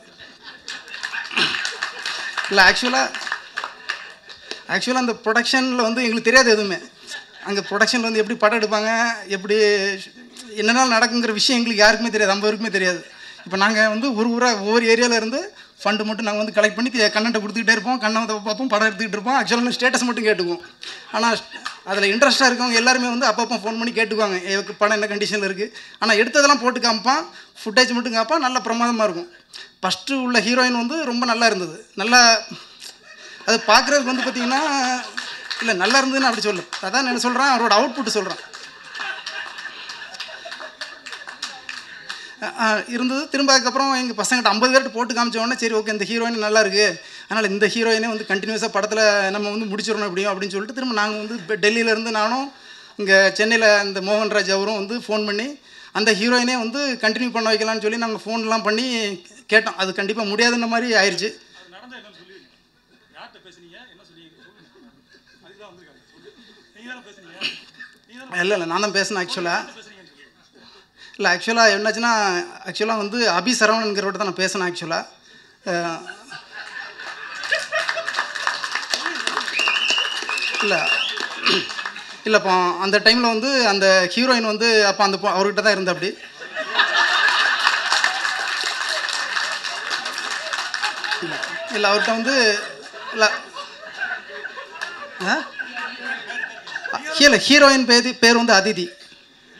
இல்லை ஆக்சுவலாக ஆக்சுவலாக அந்த ப்ரொடக்ஷனில் வந்து எங்களுக்கு தெரியாது எதுவுமே அங்கே ப்ரொடக்ஷனில் வந்து எப்படி படம் எடுப்பாங்க எப்படி என்னென்ன நடக்குங்கிற விஷயம் எங்களுக்கு யாருக்குமே தெரியாது நம்ம வரைக்குமே தெரியாது இப்போ நாங்கள் வந்து ஒரு ஊராக ஒவ்வொரு ஏரியாவில் இருந்து ஃபண்டு மட்டும் நாங்கள் வந்து கலெக்ட் பண்ணி கண்ணன்ட்ட கொடுத்துக்கிட்டே இருப்போம் கண்ணை வந்து பார்ப்போம் படம் எடுத்துக்கிட்டு இருப்போம் ஆக்சுவலாக ஸ்டேட்டஸ் மட்டும் கேட்டுக்குவோம் ஆனால் அதில் இன்ட்ரெஸ்ட்டாக இருக்கவங்க எல்லாருமே வந்து அப்பப்போ ஃபோன் பண்ணி கேட்டுக்குவாங்க எனக்கு படம் என்ன கண்டிஷனில் இருக்குது ஆனால் எடுத்ததெல்லாம் போட்டு காமிப்பான் ஃபுட்டேஜ் மட்டும் காமிப்பான் நல்ல பிரமாதமாக இருக்கும் ஃபஸ்ட்டு உள்ள ஹீரோயின் வந்து ரொம்ப நல்லா இருந்தது நல்லா அது பார்க்குறதுக்கு வந்து பார்த்தீங்கன்னா இல்லை நல்லா இருந்ததுன்னு அப்படி சொல்லு அதான் நான் சொல்கிறேன் அவரோட அவுட்புட் சொல்கிறேன் இருந்தது திரும்ப அதுக்கப்புறம் எங்கள் பசங்கிட்ட ஐம்பது பேர்கிட்ட போட்டு காமிச்ச உடனே சரி ஓகே இந்த ஹீரோயின் நல்லா இருக்குது அதனால் இந்த ஹீரோயினே வந்து கண்டினியூஸாக படத்தில் நம்ம வந்து முடிச்சிடணும் எப்படியும் அப்படின்னு சொல்லிட்டு திரும்ப நாங்கள் வந்து இப்போ டெல்லியிலேருந்து நானும் இங்கே சென்னையில் இந்த மோகன்ராஜ் அவரும் வந்து ஃபோன் பண்ணி அந்த ஹீரோயினே வந்து கண்டினியூ பண்ண வைக்கலாம்னு சொல்லி நாங்கள் ஃபோன்லாம் பண்ணி கேட்டோம் அது கண்டிப்பாக முடியாதுன்ற மாதிரி ஆயிடுச்சு இல்லை இல்லை நான் தான் பேசினேன் ஆக்சுவலாக இல்லை ஆக்சுவலாக என்னாச்சுன்னா ஆக்சுவலாக வந்து அபி சரவணன்கிறவட்ட தான் நான் பேசினேன் ஆக்சுவலாக இல்லை இல்லை இப்போ அந்த டைமில் வந்து அந்த ஹீரோயின் வந்து அப்போ அந்த பொ- அவர்கிட்ட தான் இருந்த அப்படி இல்லை அவர்கிட்ட வந்து இல்லை ஆ இல்லை ஹீரோயின் பேர் பேர் வந்து அதிதி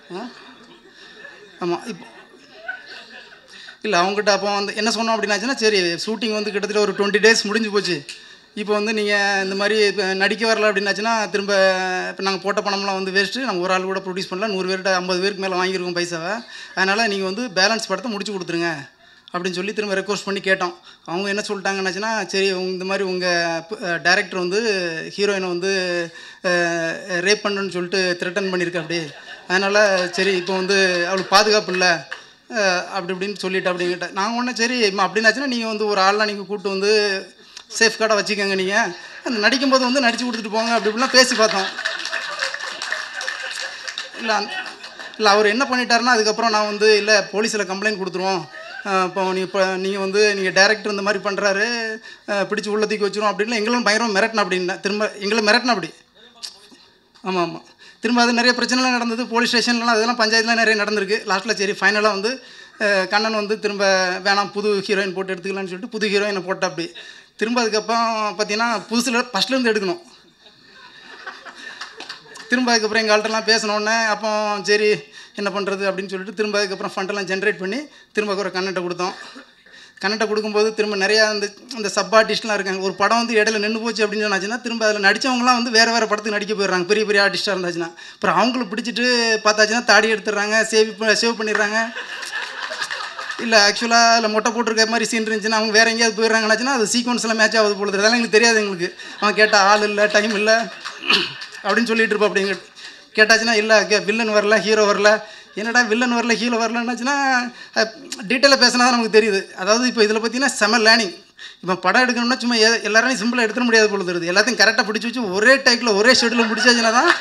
ஆமாம் இப்போ இல்லை அவங்ககிட்ட அப்போ வந்து என்ன சொன்னோம் அப்படின்னாச்சுன்னா சரி ஷூட்டிங் வந்து கிட்டத்தட்ட ஒரு டுவெண்ட்டி டேஸ் முடிஞ்சு போச்சு இப்போ வந்து நீங்கள் இந்த மாதிரி இப்போ நடிக்க வரல அப்படின்னாச்சுன்னா திரும்ப இப்போ நாங்கள் போட்ட பணம்லாம் வந்து வேஸ்ட்டு நம்ம ஒரு ஆள் கூட ப்ரொடியூஸ் பண்ணல நூறு பேர்கிட்ட ஐம்பது பேருக்கு மேலே வாங்கியிருக்கோம் பைசாவை அதனால் நீங்கள் வந்து பேலன்ஸ் படத்தை முடிச்சு கொடுத்துருங்க அப்படின்னு சொல்லி திரும்ப ரெக்வஸ்ட் பண்ணி கேட்டோம் அவங்க என்ன சொல்லிட்டாங்கன்னாச்சுன்னா சரி உங்க இந்த மாதிரி உங்கள் டேரக்டர் வந்து ஹீரோயினை வந்து ரேப் பண்ணுன்னு சொல்லிட்டு த்ரெட்டன் பண்ணியிருக்கா அப்படி அதனால் சரி இப்போ வந்து அவளுக்கு பாதுகாப்பு இல்லை அஹ் அப்படி இப்படின்னு சொல்லிட்டு அப்படிங்கிட்ட நாங்கள் ஒன்றும் சரி இம்மா அப்படின்னாச்சுன்னா நீங்கள் வந்து ஒரு ஆள்லாம் நீங்கள் கூப்பிட்டு வந்து சேஃப் கார்டாக வச்சுக்கோங்க நீங்கள் அந்த நடிக்கும்போது வந்து நடித்து கொடுத்துட்டு போங்க அப்படி இப்படிலாம் பேசி பார்த்தோம் இல்லை இல்லை அவர் என்ன பண்ணிட்டாருன்னா அதுக்கப்புறம் நான் வந்து இல்லை போலீஸில் கம்ப்ளைண்ட் கொடுத்துருவோம் அஹ் இப்போ நீ இப்போ நீங்கள் வந்து நீங்கள் டேரக்டர் இந்த மாதிரி பண்ணுறாரு பிடிச்சி உள்ள தூக்கி வச்சிரும் அப்படின்னு எங்களும் பயங்கரமாக மிரட்டின அப்படின்னா திரும்ப எங்களை மிரட்டின அப்படி ஆமாம் ஆமாம் திரும்ப அது நிறைய பிரச்சனைலாம் நடந்தது போலீஸ் ஸ்டேஷன்லாம் அதெல்லாம் பஞ்சாயத்துலாம் நிறைய நடந்திருக்கு லாஸ்ட்டில் சரி ஃபைனலாக வந்து அஹ், கண்ணன் வந்து திரும்ப வேணாம் புது ஹீரோயின் போட்டு எடுத்துக்கலாம்னு சொல்லிட்டு புது ஹீரோயினை போட்ட அப்படி திரும்ப அதுக்கப்புறம் பார்த்தீங்கன்னா புதுசில் ஃபஸ்ட்லேருந்து எடுக்கணும் திரும்ப அதுக்கப்புறம் எங்கள் ஆள்கிட்டலாம் பேசினோடனே அப்போ சரி என்ன பண்ணுறது அப்படின்னு சொல்லிட்டு திரும்ப அதுக்கப்புறம் ஃபண்டெல்லாம் ஜென்ரேட் பண்ணி திரும்ப ஒரு கண்ணட்டை கொடுத்தோம் கண்ணட்டை கொடுக்கும்போது திரும்ப நிறையா அந்த அந்த சப் ஆர்டிஸ்ட்லாம் இருக்காங்க ஒரு படம் வந்து இடையில நின்று போச்சு அப்படின்னு சொன்னாச்சுன்னா திரும்ப அதில் நடித்தவங்களாம் வந்து வேறு வேறு படத்துக்கு நடிக்க போயிடுறாங்க பெரிய பெரிய ஆர்டிஸ்ட்டாக இருந்தாச்சுன்னா அப்புறம் அவங்கள பிடிச்சிட்டு பார்த்தாச்சுன்னா தாடி எடுத்துடுறாங்க சேவ் சேவ் பண்ணிடுறாங்க இல்லை ஆக்சுவலாக இல்லை மொட்டை போட்டிருக்க மாதிரி சீன் இருந்துச்சுன்னா அவங்க வேறு எங்கேயாவது போயிடுறாங்கன்னாச்சுன்னா அது சீக்வன்ஸில் மேட்ச் ஆகுது பொழுது அதெல்லாம் எங்களுக்கு தெரியாது எங்களுக்கு அவன் கேட்டால் ஆள் இல்லை டைம் இல்லை அப்படின்னு சொல்லிட்டு இருப்பா அப்படிங்க கேட்டாச்சுன்னா இல்லை கே வில்லன் வரல ஹீரோ வரல என்னடா வில்லன் வரல ஹீரோ வரலன்னாச்சுன்னா டீட்டெயிலாக பேசினா தான் நமக்கு தெரியுது அதாவது இப்போ இதில் பார்த்தீங்கன்னா செம லேர்னிங் இப்போ படம் எடுக்கணும்னா சும்மா எ- எல்லாரையும் சிம்பிளாக எடுத்துட முடியாது பொழுது இருக்குது எல்லாத்தையும் கரெக்டாக பிடிச்சி வச்சு ஒரே டைக்கில் ஒரே ஷெட்யூலில் முடிச்சாச்சுன்னா தான்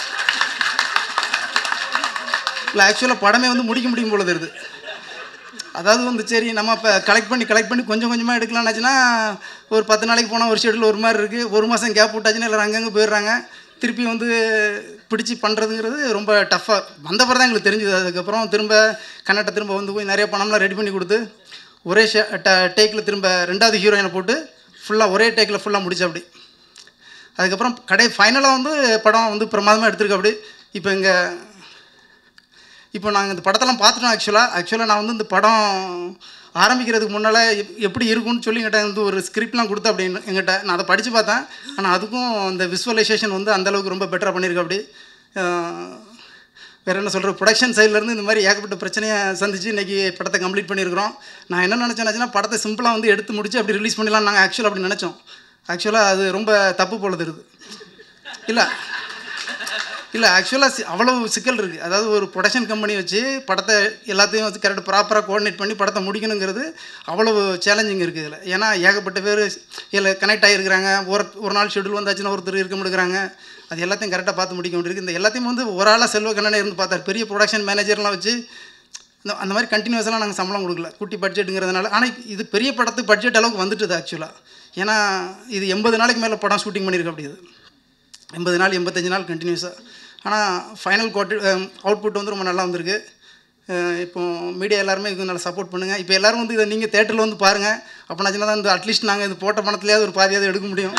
இல்லை ஆக்சுவலாக படமே வந்து முடிக்க முடியும் பொழுது இருக்குது அதாவது வந்து சரி நம்ம இப்போ கலெக்ட் பண்ணி கலெக்ட் பண்ணி கொஞ்சம் கொஞ்சமாக எடுக்கலாம்னாச்சுன்னா ஒரு பத்து நாளைக்கு போனால் ஒரு ஷெடியூல் ஒரு மாதிரி இருக்குது ஒரு மாதம் கேப் விட்டாச்சுன்னா எல்லாரும் அங்கங்கே போயிடுறாங்க திருப்பி வந்து பிடிச்சி பண்ணுறதுங்கிறது ரொம்ப டஃப்பாக வந்த பிறகு தான் எங்களுக்கு தெரிஞ்சுது அதுக்கப்புறம் திரும்ப கன்னட்டை திரும்ப வந்து போய் நிறைய பணம்லாம் ரெடி பண்ணி கொடுத்து ஒரே ஷே டேக்கில் திரும்ப ரெண்டாவது ஹீரோயினை போட்டு ஃபுல்லாக ஒரே டேக்கில் ஃபுல்லாக முடிச்சு அப்படி அதுக்கப்புறம் கடை ஃபைனலாக வந்து படம் வந்து பிரமாதமாக எடுத்திருக்கு அப்படி இப்போ இங்கே இப்போ நாங்கள் இந்த படத்தெல்லாம் பார்த்துட்டோம் ஆக்சுவலாக ஆக்சுவலாக நான் வந்து இந்த படம் ஆரம்பிக்கிறதுக்கு முன்னால் எப்- எப்படி இருக்கும்னு சொல்லி எங்கிட்ட வந்து ஒரு ஸ்கிரிப்ட்லாம் கொடுத்து அப்படின்னு எங்கிட்ட நான் அதை படித்து பார்த்தேன் ஆனால் அதுக்கும் அந்த விசுவலைசேஷன் வந்து அந்த அளவுக்கு ரொம்ப பெட்டராக பண்ணியிருக்கு அப்படி அஹ், வேற என்ன சொல்கிறது ப்ரொடக்ஷன் சைட்லேருந்து இந்த மாதிரி ஏகப்பட்ட பிரச்சனையை சந்திச்சு இன்றைக்கி படத்தை கம்ப்ளீட் பண்ணியிருக்கிறோம் நான் என்ன நினச்சேன்னாச்சுன்னா படத்தை சிம்பிளாக வந்து எடுத்து முடிச்சு அப்படி ரிலீஸ் பண்ணிடலாம் நாங்கள் ஆக்சுவலாக அப்படி நினச்சோம் ஆக்சுவலாக அது ரொம்ப தப்பு போல தெரியுது இல்லை இல்லை ஆக்சுவலாக அவ்வளவு சிக்கல் இருக்குது அதாவது ஒரு ப்ரொடக்ஷன் கம்பெனி வச்சு படத்தை எல்லாத்தையும் வச்சு கரெக்டாக ப்ராப்பராக கோஆர்டினேட் பண்ணி படத்தை முடிக்கணுங்கிறது அவ்வளவு சேலஞ்சிங் இருக்குது இதில் ஏன்னா ஏகப்பட்ட பேர் இதில் கனெக்ட் ஆகிருக்கிறாங்க ஒரு ஒரு நாள் ஷெட்யூல் வந்தாச்சுன்னா ஒருத்தர் இருக்க முடிக்கிறாங்க அது எல்லாத்தையும் கரெக்டாக பார்த்து முடிக்க வேண்டியிருக்கு இந்த எல்லாத்தையும் வந்து ஒரு ஆளாக செல்வ கண்ணனே இருந்து பார்த்தார் பெரிய ப்ரொடக்ஷன் மேனேஜர்லாம் வச்சு இந்த அந்த மாதிரி கண்டினியூஸாக நாங்கள் சம்பளம் கொடுக்கல குட்டி பட்ஜெட்டுங்கிறதுனால ஆனால் இது பெரிய படத்துக்கு பட்ஜெட் அளவுக்கு வந்துட்டுது ஆக்சுவலாக ஏன்னா இது எண்பது நாளைக்கு மேலே படம் ஷூட்டிங் பண்ணியிருக்கு அப்படி இது எண்பது நாள் எண்பத்தஞ்சு நாள் கண்டினியூஸாக ஆனால் ஃபைனல் குவார்ட்டு அவுட்புட் வந்து ரொம்ப நல்லா வந்திருக்கு அஹ் இப்போ மீடியா எல்லாருமே இதுக்கு நல்லா சப்போர்ட் பண்ணுங்கள் இப்போ எல்லாரும் வந்து இதை நீங்கள் தேட்டரில் வந்து பாருங்கள் அப்படின்னாச்சுன்னா தான் இந்த அட்லீஸ்ட் நாங்கள் இது போட்ட பணத்துலையாவது ஒரு பாதியாவது எடுக்க முடியும்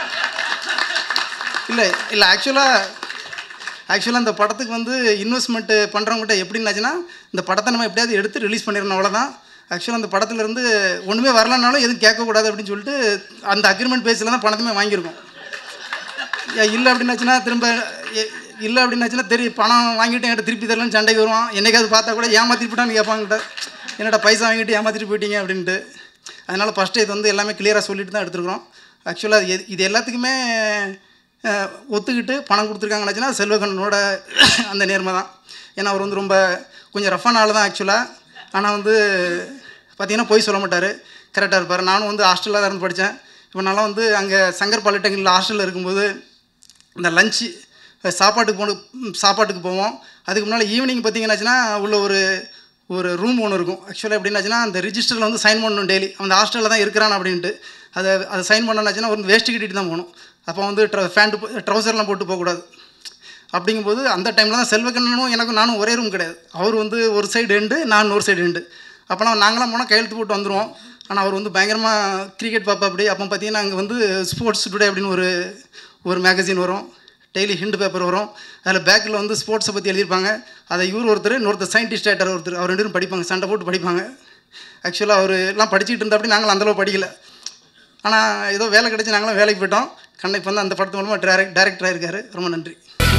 இல்லை இல்லை ஆக்சுவலாக ஆக்சுவலாக இந்த படத்துக்கு வந்து இன்வெஸ்ட்மெண்ட் பண்ணுறவங்ககிட்ட எப்படின்னாச்சுன்னா இந்த படத்தை நம்ம எப்படியாவது எடுத்து ரிலீஸ் பண்ணிடணும் அவ்வளோதான் ஆக்சுவலாக அந்த படத்துலேருந்து ஒன்றுமே வரலனாலும் எதுவும் கேட்கக்கூடாது அப்படின்னு சொல்லிட்டு அந்த அக்ரிமெண்ட் பேஸில் தான் பணத்தையுமே வாங்கியிருக்கோம் ஏ- இல்லை அப்படின்னாச்சுன்னா திரும்ப எ- இல்லை அப்படின்னாச்சுன்னா தெரியும் பணம் வாங்கிட்டு என்கிட்ட திருப்பி தரலன்னு சண்டைக்கு வருவான் என்னைக்காவது பார்த்தா கூட ஏமாத்திட்டு போட்டான்னு கேட்பாங்கிட்ட என்னடா பைசா வாங்கிட்டு ஏமாத்திட்டு போயிட்டீங்க அப்படின்ட்டு அதனால் ஃபஸ்ட்டு இது வந்து எல்லாமே கிளியராக சொல்லிட்டு தான் எடுத்துருக்குறோம் ஆக்சுவலாக இது இது எல்லாத்துக்குமே அஹ், ஒத்துக்கிட்டு பணம் கொடுத்துருக்காங்கன்னாச்சுன்னா அது செல்வகண்ணனோட அந்த நேர்மை தான் ஏன்னா அவர் வந்து ரொம்ப கொஞ்சம் ரஃபான ஆள் தான் ஆக்சுவலாக ஆனால் வந்து பார்த்தீங்கன்னா போய் சொல்ல மாட்டார் கரெக்டாக இருப்பார் நானும் வந்து ஹாஸ்டலில் தான் இருந்து படித்தேன் இப்போ நல்லா வந்து அங்கே சங்கர் பாலிடெக்னிக்கில் ஹாஸ்டலில் இருக்கும்போது இந்த லஞ்சு சாப்பாட்டுக்கு போன சாப்பாட்டுக்கு போவோம் அதுக்கு முன்னால் ஈவினிங் பார்த்தீங்கன்னாச்சுன்னா உள்ள ஒரு ஒரு ரூம் ஒன்று இருக்கும் ஆக்சுவலாக எப்படின்னாச்சுன்னா அந்த ரிஜிஸ்டரில் வந்து சைன் பண்ணணும் டெய்லி அந்த ஹாஸ்டலில் தான் இருக்கிறான் அப்படின்ட்டு அதை அதை சைன் பண்ணனாச்சுன்னா ஒரு வேஸ்ட்டு கட்டிட்டு தான் போகணும் அப்போ வந்து ட்ர ஃபேண்ட்டு ட்ரௌசர்லாம் போட்டு போகக்கூடாது அப்படிங்கும்போது அந்த டைமில் தான் செல்வக்கண்ணனும் எனக்கும் நானும் ஒரே ரூம் கிடையாது அவர் வந்து ஒரு சைடு எண்டு நான் ஒரு சைடு எண்டு அப்போலாம் நாங்களாம் போனால் கையெழுத்து போட்டு வந்துடுவோம் ஆனால் அவர் வந்து பயங்கரமாக கிரிக்கெட் பார்ப்பா அப்படி அப்போ பார்த்தீங்கன்னா அங்கே வந்து ஸ்போர்ட்ஸ் டுடே அப்படின்னு ஒரு ஒரு மேகசின் வரும் டெய்லி ஹிண்ட் பேப்பர் வரும் அதில் பேக்கில் வந்து ஸ்போர்ட்ஸை பற்றி எழுதியிருப்பாங்க அதை இவர் ஒருத்தர் இன்னொருத்தர் சயின்டிஸ்ட் ஆக்டர் ஒருத்தர் அவர் ரெண்டு பேரும் படிப்பாங்க சண்டை போட்டு படிப்பாங்க ஆக்சுவலாக அவர் எல்லாம் படிச்சுட்டு இருந்தா அப்படி நாங்களும் அந்தளவு படிக்கல ஆனால் ஏதோ வேலை கிடச்சி நாங்களும் வேலைக்கு போயிட்டோம் கண்ணை இப்போ வந்து அந்த படத்து மூலமாக டேரக்ட் டேரக்டராக இருக்காரு ரொம்ப நன்றி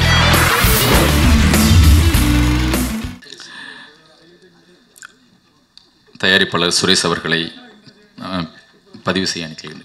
தயாரிப்பாளர் சுரேஷ் அவர்களை அஹ், பதிவு செய்ய அனுப்பிக்கிறேன்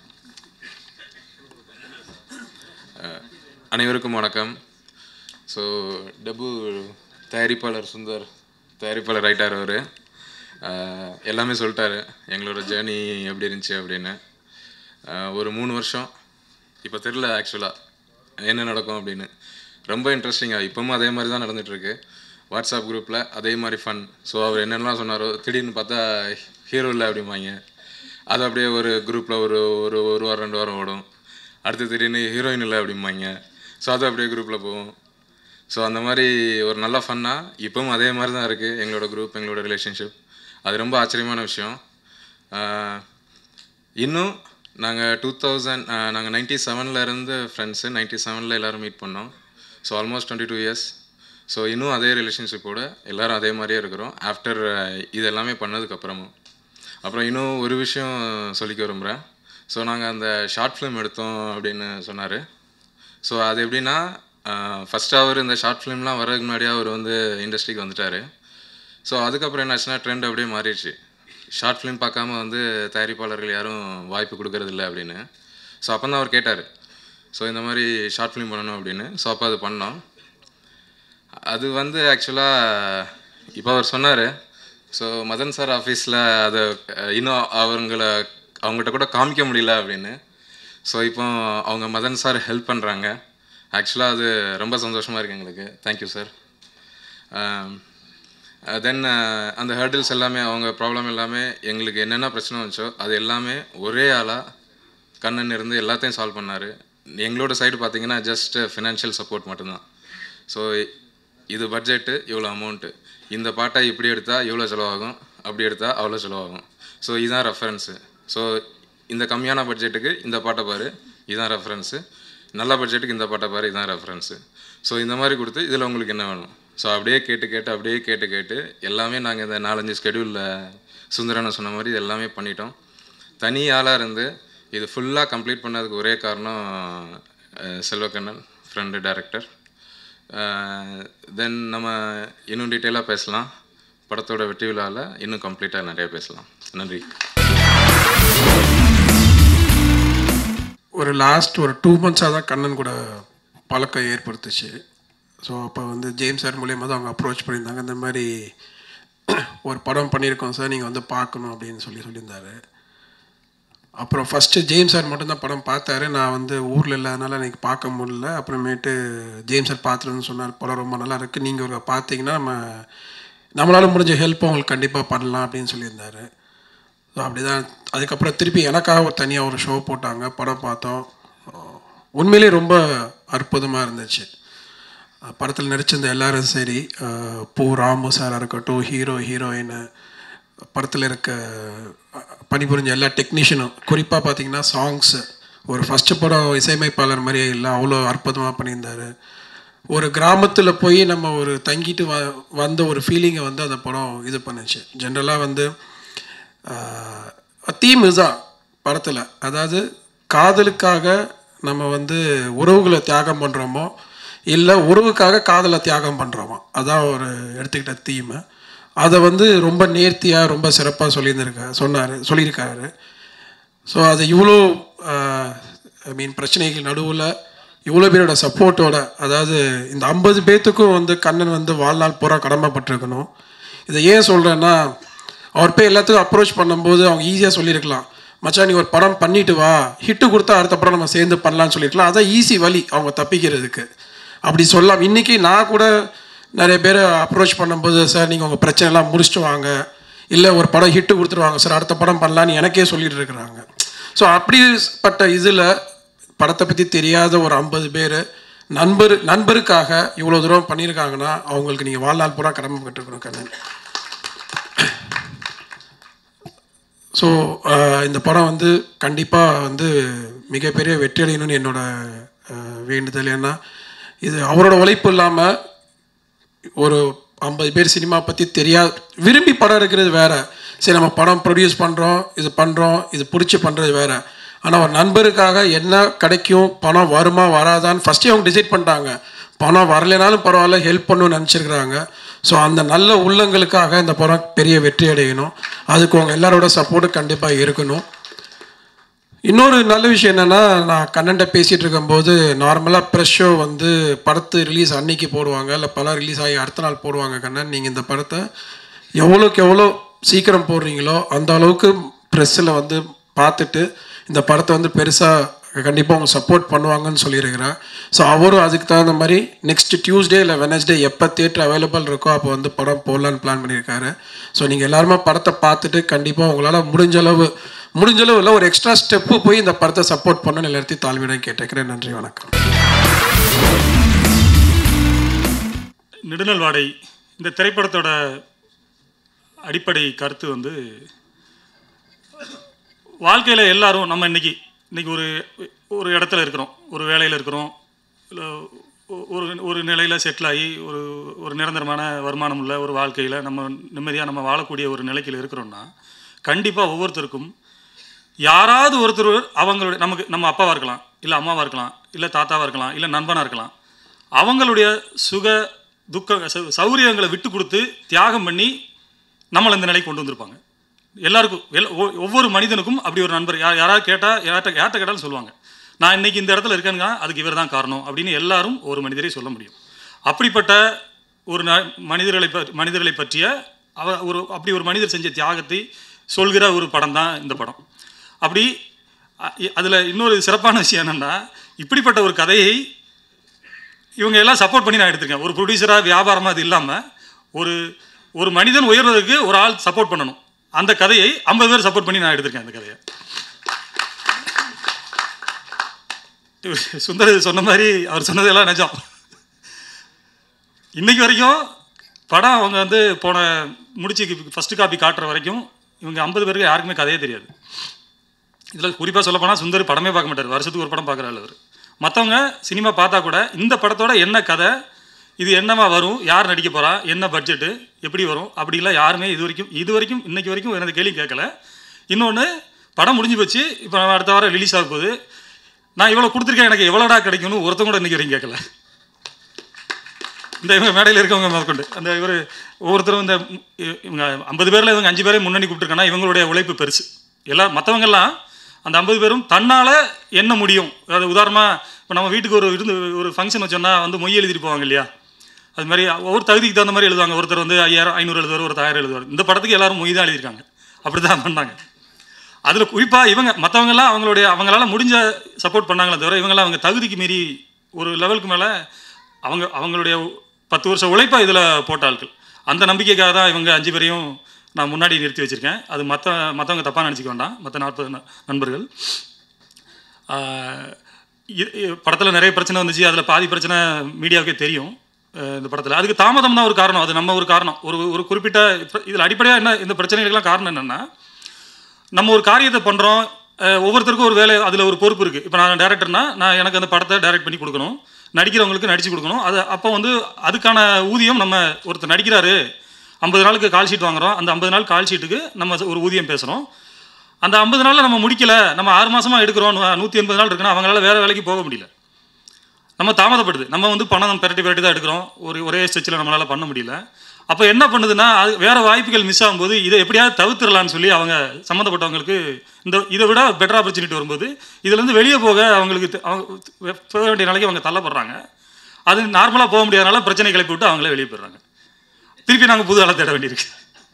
அனைவருக்கும் வணக்கம் ஸோ டபு தயாரிப்பாளர் சுந்தர் தயாரிப்பாளர் ரைட்டார் அவர் எல்லாமே சொல்லிட்டாரு எங்களோட ஜேர்னி எப்படி இருந்துச்சு அப்படின்னு ஆஹ் ஒரு மூணு வருஷம் இப்போ தெரில ஆக்சுவலாக என்ன நடக்கும் அப்படின்னு ரொம்ப இன்ட்ரெஸ்டிங்காக இப்போவும் அதே மாதிரி தான் நடந்துகிட்ருக்கு வாட்ஸ்அப் குரூப்பில் அதே மாதிரி ஃபன் ஸோ அவர் என்னென்னலாம் சொன்னாரோ திடீர்னு பார்த்தா ஹீரோ இல்லை அப்படிம்பாங்க அது அப்படியே ஒரு குரூப்பில் ஒரு ஒரு ஒரு வாரம் ரெண்டு வாரம் ஓடும் அடுத்து திடீர்னு ஹீரோயின் இல்லை அப்படிம்பாங்க ஸோ அது அப்படியே குரூப்பில் போகும் ஸோ அந்த மாதிரி ஒரு நல்ல ஃபன்னாக இப்போவும் அதே மாதிரி தான் இருக்குது எங்களோட குரூப் எங்களோட ரிலேஷன்ஷிப் அது ரொம்ப ஆச்சரியமான விஷயம் ஆஹ் இன்னும் நாங்கள் டூ தௌசண்ட் நாங்கள் நைன்ட்டி செவனில் இருந்து ஃப்ரெண்ட்ஸு நைன்ட்டி செவனில் எல்லோரும் மீட் பண்ணோம் so almost twenty two years so இன்னும் அதே ரிலேஷன்ஷிப்போட எல்லோரும் அதே மாதிரியே இருக்கிறோம் ஆஃப்டர் இது எல்லாமே பண்ணதுக்கப்புறமும் அப்புறம் இன்னும் ஒரு விஷயம் சொல்லிக்க விரும்புகிறேன் ஸோ நாங்கள் அந்த ஷார்ட் ஃபிலிம் எடுத்தோம் அப்படின்னு சொன்னார் ஸோ அது எப்படின்னா ஃபஸ்ட்டு அவர் இந்த ஷார்ட் ஃபிலிம்லாம் வர்றதுக்கு முன்னாடியே அவர் வந்து இண்டஸ்ட்ரிக்கு வந்துட்டார் ஸோ அதுக்கப்புறம் என்னாச்சுன்னா ட்ரெண்ட் அப்படியே மாறிடுச்சு ஷார்ட் ஃபிலிம் பார்க்காம வந்து தயாரிப்பாளர்கள் யாரும் வாய்ப்பு கொடுக்கறதில்ல அப்படின்னு ஸோ அப்போ தான் அவர் கேட்டார் ஸோ இந்த மாதிரி ஷார்ட் ஃபிலிம் பண்ணணும் அப்படின்னு ஸோ அப்போ அது பண்ணோம் அது வந்து ஆக்சுவலாக இப்போ அவர் சொன்னார் ஸோ மதன் சார் ஆஃபீஸில் அதை அஹ், இன்னும் அவங்கள அவங்ககிட்ட கூட காமிக்க முடியல அப்படின்னு ஸோ இப்போ அவங்க மதன் சார் ஹெல்ப் பண்ணுறாங்க ஆக்சுவலாக அது ரொம்ப சந்தோஷமாக இருக்குது எங்களுக்கு தேங்க்யூ சார் தென் அந்த ஹேர்டில்ஸ் எல்லாமே அவங்க ப்ராப்ளம் எல்லாமே எங்களுக்கு என்னென்ன பிரச்சனை வந்துச்சோ அது எல்லாமே ஒரே ஆளாக கண்ணன் இருந்து எல்லாத்தையும் சால்வ் பண்ணார் எங்களோட சைடு பார்த்தீங்கன்னா ஜஸ்ட் ஃபினான்ஷியல் சப்போர்ட் மட்டும்தான் ஸோ இது பட்ஜெட்டு இவ்வளோ அமௌண்ட்டு இந்த பாட்டை இப்படி எடுத்தால் இவ்வளோ செலவாகும் அப்படி எடுத்தால் அவ்வளோ செலவாகும் ஸோ இதுதான் ரெஃபரன்ஸு ஸோ இந்த கம்மியான பட்ஜெட்டுக்கு இந்த பாட்டை பாரு இதுதான் ரெஃபரன்ஸு நல்ல பட்ஜெட்டுக்கு இந்த பாட்டை பாரு இதுதான் ரெஃபரன்ஸு ஸோ இந்த மாதிரி கொடுத்து இதில் உங்களுக்கு என்ன வேணும் ஸோ அப்படியே கேட்டு கேட்டு அப்படியே கேட்டு கேட்டு எல்லாமே நாங்கள் இந்த நாலஞ்சு ஸ்கெடியூலில் சுந்தரனை சொன்ன மாதிரி இது எல்லாமே பண்ணிட்டோம் தனி ஆளாக இருந்து இது ஃபுல்லாக கம்ப்ளீட் பண்ணதுக்கு ஒரே காரணம் அஹ், செல்வக்கண்ணன் ஃப்ரெண்டு டைரக்டர் தென் நம்ம இன்னும் டீட்டெயிலாக பேசலாம் படத்தோட வெற்றி விழாவில் இன்னும் கம்ப்ளீட்டாக நிறைய பேசலாம் நன்றி ஒரு லாஸ்ட் ஒரு டூ மந்த்ஸாக தான் கண்ணன் கூட பழக்கம் ஏற்படுத்துச்சு ஸோ அப்போ வந்து ஜேம்ஸ் சார் மூலியமாக தான் அவங்க அப்ரோச் பண்ணியிருந்தாங்க இந்த மாதிரி ஒரு படம் பண்ணியிருக்கோம் சார் நீங்கள் வந்து பார்க்கணும் அப்படின்னு சொல்லி சொல்லியிருந்தாரு அப்புறம் ஃபஸ்ட்டு ஜேம்ஸ் சார் மட்டும்தான் படம் பார்த்தாரு நான் வந்து ஊரில் இல்லாதனால எனக்கு பார்க்க முடியல அப்புறமேட்டு ஜேம்ஸ் சார் பார்த்துட்டு சொன்னார் படம் ரொம்ப நல்லா இருக்குது நீங்கள் ஒரு பார்த்தீங்கன்னா நம்ம நம்மளால் முடிஞ்ச ஹெல்ப் உங்களுக்கு கண்டிப்பாக பண்ணலாம் அப்படின்னு சொல்லியிருந்தாரு ஸோ அப்படி தான் அதுக்கப்புறம் திருப்பி எனக்காக ஒரு தனியாக ஒரு ஷோ போட்டாங்க படம் பார்த்தோம் உண்மையிலே ரொம்ப அற்புதமாக இருந்துச்சு படத்தில் நடிச்சிருந்த எல்லாரும் சரி அஹ், பூ ராமு சாராக இருக்கட்டும் ஹீரோ ஹீரோயின் படத்தில் இருக்க அஹ், பணிபுரிஞ்ச எல்லா டெக்னீஷியனும் குறிப்பாக பார்த்தீங்கன்னா சாங்ஸு ஒரு ஃபஸ்ட்டு படம் இசையமைப்பாளர் மாதிரியே இல்லை அவ்வளோ அற்புதமாக பண்ணியிருந்தாரு ஒரு கிராமத்தில் போய் நம்ம ஒரு தங்கிட்டு வ வந்த ஒரு ஃபீலிங்கை வந்து அந்த படம் இது பண்ணுச்சு ஜென்ரலாக வந்து தீம் இதுதான் படத்தில் அதாவது காதலுக்காக நம்ம வந்து உறவுகளை தியாகம் பண்ணுறோமோ இல்லை உறவுக்காக காதலை தியாகம் பண்ணுறோமோ அதான் ஒரு எடுத்துக்கிட்ட தீமு அதை வந்து ரொம்ப நேர்த்தியாக ரொம்ப சிறப்பாக சொல்லியிருந்திருக்க சொன்னார் சொல்லியிருக்காரு ஸோ அது இவ்வளோ ஐ மீன் பிரச்சனைகள் நடுவில் இவ்வளோ பேரோட சப்போர்ட்டோட அதாவது இந்த ஐம்பது பேர்த்துக்கும் வந்து கண்ணன் வந்து வாழ்நாள் பூரா கடமைப்பட்டிருக்கணும் இதை ஏன் சொல்கிறேன்னா அவர் போய் எல்லாத்துக்கும் அப்ரோச் பண்ணும்போது அவங்க ஈஸியாக சொல்லியிருக்கலாம் மச்சான் நீ ஒரு படம் பண்ணிட்டு வா ஹிட்டு கொடுத்தா அடுத்த படம் நம்ம சேர்ந்து பண்ணலாம்னு சொல்லியிருக்கலாம் அதான் ஈஸி வழி அவங்க தப்பிக்கிறதுக்கு அப்படி சொல்லலாம் இன்றைக்கி நான் கூட நிறைய பேர் அப்ரோச் பண்ணும்போது சார் நீங்கள் உங்கள் பிரச்சனைலாம் முடிச்சுட்டு வாங்க இல்லை ஒரு படம் ஹிட்டு கொடுத்துருவாங்க சார் அடுத்த படம் பண்ணலான்னு எனக்கே சொல்லிட்டு இருக்கிறாங்க ஸோ அப்படிப்பட்ட இதில் படத்தை பற்றி தெரியாத ஒரு ஐம்பது பேர் நண்பர் நண்பருக்காக இவ்வளோ தூரம் பண்ணியிருக்காங்கன்னா அவங்களுக்கு நீங்கள் வாழ்நாள் பூரா கடமைப்பட்டிருக்கணும் கண்ணன் ஸோ இந்த படம் வந்து கண்டிப்பாக வந்து மிகப்பெரிய வெற்றி அடையணும்னு என்னோட அஹ், வேண்டுதல் ஏன்னா இது அவரோட உழைப்பு இல்லாமல் ஒரு ஐம்பது பேர் சினிமா பற்றி தெரியாது விரும்பி படம் எடுக்கிறது வேற சரி நம்ம படம் ப்ரொடியூஸ் பண்ணுறோம் இது பண்ணுறோம் இது பிடிச்சி பண்ணுறது வேற ஆனால் ஒரு நண்பருக்காக என்ன கிடைக்கும் பணம் வருமா வராதான்னு ஃபஸ்ட்டே அவங்க டிசைட் பண்ணிட்டாங்க பணம் வரலைனாலும் பரவாயில்ல ஹெல்ப் பண்ணணும்னு நினச்சிருக்கிறாங்க ஸோ அந்த நல்ல உள்ளங்களுக்காக இந்த படம் பெரிய வெற்றி அடையணும் அதுக்கு உங்கள் எல்லாரோட சப்போர்ட்டு கண்டிப்பாக இருக்கணும் இன்னொரு நல்ல விஷயம் என்னென்னா நான் கண்ணன்ட்ட பேசிகிட்டு இருக்கும்போது நார்மலாக ப்ரெஷ் ஷோ வந்து படத்து ரிலீஸ் அன்னைக்கு போடுவாங்க இல்லை படம் ரிலீஸ் ஆகி அடுத்த நாள் போடுவாங்க கண்ணன் நீங்கள் இந்த படத்தை எவ்வளோக்கு எவ்வளோ சீக்கிரம் போடுறீங்களோ அந்த அளவுக்கு ப்ரெஸ்ஸில் வந்து பார்த்துட்டு இந்த படத்தை வந்து பெருசாக கண்டிப்பாக அவங்க சப்போர்ட் பண்ணுவாங்கன்னு சொல்லியிருக்கிறேன் ஸோ அவரும் அதுக்கு தகுந்த மாதிரி நெக்ஸ்ட் டியூஸ்டே இல்லை வெனஸ்டே எப்போ தேட்டர் அவைலபிள் இருக்கோ அப்போ வந்து படம் போடலான்னு பிளான் பண்ணியிருக்காரு ஸோ நீங்கள் எல்லாருமே படத்தை பார்த்துட்டு கண்டிப்பாக உங்களால் முடிஞ்ச அளவு முடிஞ்ச அளவு இல்லை ஒரு எக்ஸ்ட்ரா ஸ்டெப்பு போய் இந்த படத்தை சப்போர்ட் பண்ணணும்னு எல்லாத்தையும் தாழ்மையிடம் கேட்டுக்கிறேன் நன்றி வணக்கம் நெடுநல் வாடை இந்த திரைப்படத்தோட அடிப்படை கருத்து வந்து வாழ்க்கையில் எல்லாரும் நம்ம இன்னைக்கு இன்னைக்கு ஒரு ஒரு இடத்துல இருக்கிறோம் ஒரு வேலையில் இருக்கிறோம் இல்லை ஒரு ஒரு நிலையில் செட்டில் ஆகி ஒரு ஒரு நிரந்தரமான வருமானம் உள்ள ஒரு வாழ்க்கையில் நம்ம நிம்மதியாக நம்ம வாழக்கூடிய ஒரு நிலைக்கில் இருக்கிறோம்னா கண்டிப்பாக ஒவ்வொருத்தருக்கும் யாராவது ஒருத்தர் அவங்களுடைய நமக்கு நம்ம அப்பாவாக இருக்கலாம் இல்லை அம்மாவாக இருக்கலாம் இல்லை தாத்தாவாக இருக்கலாம் இல்லை நண்பனாக இருக்கலாம் அவங்களுடைய சுக துக்க சௌ- சௌகரியங்களை விட்டு கொடுத்து தியாகம் பண்ணி நம்மளை இந்த நிலைக்கு கொண்டு வந்திருப்பாங்க எல்லாருக்கும் எல் ஒ- ஒவ்வொரு மனிதனுக்கும் அப்படி ஒரு நண்பர் யார் யாராவது கேட்டால் யார்கிட்ட யார்கிட்ட கேட்டாலும் சொல்லுவாங்க நான் இன்னைக்கு இந்த இடத்துல இருக்கேனுங்க அதுக்கு இவர் தான் காரணம் அப்படின்னு எல்லாரும் ஒரு மனிதரை சொல்ல முடியும் அப்படிப்பட்ட ஒரு ந மனிதர்களை ப மனிதர்களை பற்றிய அவ ஒரு அப்படி ஒரு மனிதர் செஞ்ச தியாகத்தை சொல்கிற ஒரு படம் தான் இந்த படம் அப்படி அதில் இன்னொரு சிறப்பான விஷயம் என்னென்னா இப்படிப்பட்ட ஒரு கதையை இவங்க எல்லாம் சப்போர்ட் பண்ணி நான் எடுத்திருக்கேன் ஒரு ப்ரொடியூசராக வியாபாரமாக அது இல்லாமல் ஒரு ஒரு மனிதன் உயர்வதற்கு ஒரு ஆள் சப்போர்ட் பண்ணணும் அந்த கதையை ஐம்பது பேர் சப்போர்ட் பண்ணி நான் எடுத்திருக்கேன் அந்த கதையை சுந்தர் சொன்ன மாதிரி அவர் சொன்னதெல்லாம் நிஜம் இன்னைக்கு வரைக்கும் படம் அவங்க வந்து போன முடிச்சு ஃபஸ்ட்டு காப்பி காட்டுற வரைக்கும் இவங்க ஐம்பது பேருக்கு யாருக்குமே கதையே தெரியாது இதில் குறிப்பாக சொல்ல போனால் சுந்தர் படமே பார்க்க மாட்டார் வருஷத்துக்கு ஒரு படம் பார்க்குற ஆள் அவர் மற்றவங்க சினிமா பார்த்தா கூட இந்த படத்தோட என்ன கதை இது என்னவா வரும் யார் நடிக்க போகிறா என்ன பட்ஜெட்டு எப்படி வரும் அப்படிலாம் யாருமே இது வரைக்கும் இது வரைக்கும் இன்னைக்கு வரைக்கும் எனது கேள்வி கேட்கல இன்னொன்று படம் முடிஞ்சு போச்சு இப்போ அடுத்த வாரம் ரிலீஸ் ஆக போகுது நான் இவ்வளோ கொடுத்துருக்கேன் எனக்கு எவ்வளோடா கிடைக்கும்னு ஒருத்தங்க கூட இன்னைக்கு வரைக்கும் கேட்கல இந்த இவங்க மேடையில் இருக்கவங்க முதற்கொண்டு அந்த இவர் ஒவ்வொருத்தரும் இந்த ம், இ- இவங்க ஐம்பது பேரில் இவங்க அஞ்சு பேரை முன்னணி கூப்பிட்டுருக்காங்கன்னா இவங்களுடைய உழைப்பு பெருசு எல்லாம் மற்றவங்கெல்லாம் அந்த ஐம்பது பேரும் தன்னால் என்ன முடியும் அதாவது உதாரணமாக இப்போ நம்ம வீட்டுக்கு ஒரு இருந்து ஒரு ஃபங்க்ஷன் வச்சோன்னா வந்து மொய் எழுதிட்டு போவாங்க இல்லையா அது மாதிரி ஒவ்வொரு தகுதிக்கு தகுந்த மாதிரி எழுதுவாங்க ஒருத்தர் வந்து ஐயாயிரம் ஐநூறு எழுதுவார் ஒரு ஆயிரம் எழுதுவார் இந்த படத்துக்கு எல்லாரும் மொய் தான் எழுதியிருக்காங்க அப்படி தான் பண்ணாங்க அதில் குறிப்பாக இவங்க மற்றவங்கெல்லாம் அவங்களுடைய அவங்களால முடிஞ்ச சப்போர்ட் பண்ணாங்களே தவிர இவங்கெல்லாம் அவங்க தகுதிக்கு மீறி ஒரு லெவலுக்கு மேலே அவங்க அவங்களுடைய பத்து வருஷம் உழைப்பை இதில் போட்ட ஆட்கள் அந்த நம்பிக்கைக்காக தான் இவங்க அஞ்சு பேரையும் நான் முன்னாடி நிறுத்தி வச்சுருக்கேன் அது மற்ற மற்றவங்க தப்பாக நினச்சிக்க வேண்டாம் மற்ற நாற்பது ந- நண்பர்கள் படத்தில் நிறைய பிரச்சனை வந்துச்சு அதில் பாதி பிரச்சனை மீடியாவுக்கே தெரியும் அஹ் இந்த படத்தில் அதுக்கு தாமதம் தான் ஒரு காரணம் அது நம்ம ஒரு காரணம் ஒரு ஒரு குறிப்பிட்ட இதில் அடிப்படையாக என்ன இந்த பிரச்சனைகளுக்கெல்லாம் காரணம் என்னென்னா நம்ம ஒரு காரியத்தை பண்ணுறோம் ஒவ்வொருத்தருக்கும் ஒரு வேலை அதில் ஒரு பொறுப்பு இருக்குது இப்போ நான் டேரக்டர்னா நான் எனக்கு அந்த படத்தை டைரக்ட் பண்ணி கொடுக்கணும் நடிக்கிறவங்களுக்கு நடிச்சு கொடுக்கணும் அது அப்போ வந்து அதுக்கான ஊதியம் நம்ம ஒருத்தர் நடிக்கிறாரு ஐம்பது நாளுக்கு கால் ஷீட் வாங்குறோம் அந்த ஐம்பது நாள் கால் ஷீட்டுக்கு நம்ம ஒரு ஊதியம் பேசுகிறோம் அந்த ஐம்பது நாளில் நம்ம முடிக்கல நம்ம ஆறு மாசமாக எடுக்கிறோம் நூற்றி எண்பது நாள் இருக்குன்னா அவங்களால வேறு வேலைக்கு போக முடியல நம்ம தாமதப்படுது நம்ம வந்து பணம் பெரட்டி பெரட்டி தான் எடுக்கிறோம் ஒரு ஒரே ஸ்ட்ரெச்சில் நம்மளால் பண்ண முடியல அப்போ என்ன பண்ணுதுன்னா அது வேறு வாய்ப்புகள் மிஸ் ஆகும்போது இதை எப்படியாவது தவிர்த்துடலான்னு சொல்லி அவங்க சம்மந்தப்பட்டவங்களுக்கு இந்த இதை விட பெட்டர் ஆப்பர்ச்சுனிட்டி வரும்போது இதுலேருந்து வெளியே போக அவங்களுக்கு தெ- அவங்க போக வேண்டிய நிலைக்கு அவங்க தள்ளப்படுறாங்க அது நார்மலாக போக முடியாதனால பிரச்சனை கிளப்பி விட்டு அவங்களே வெளியே போயிடுறாங்க திருப்பி நாங்கள் புது ஆளை தேட வேண்டியிருக்கு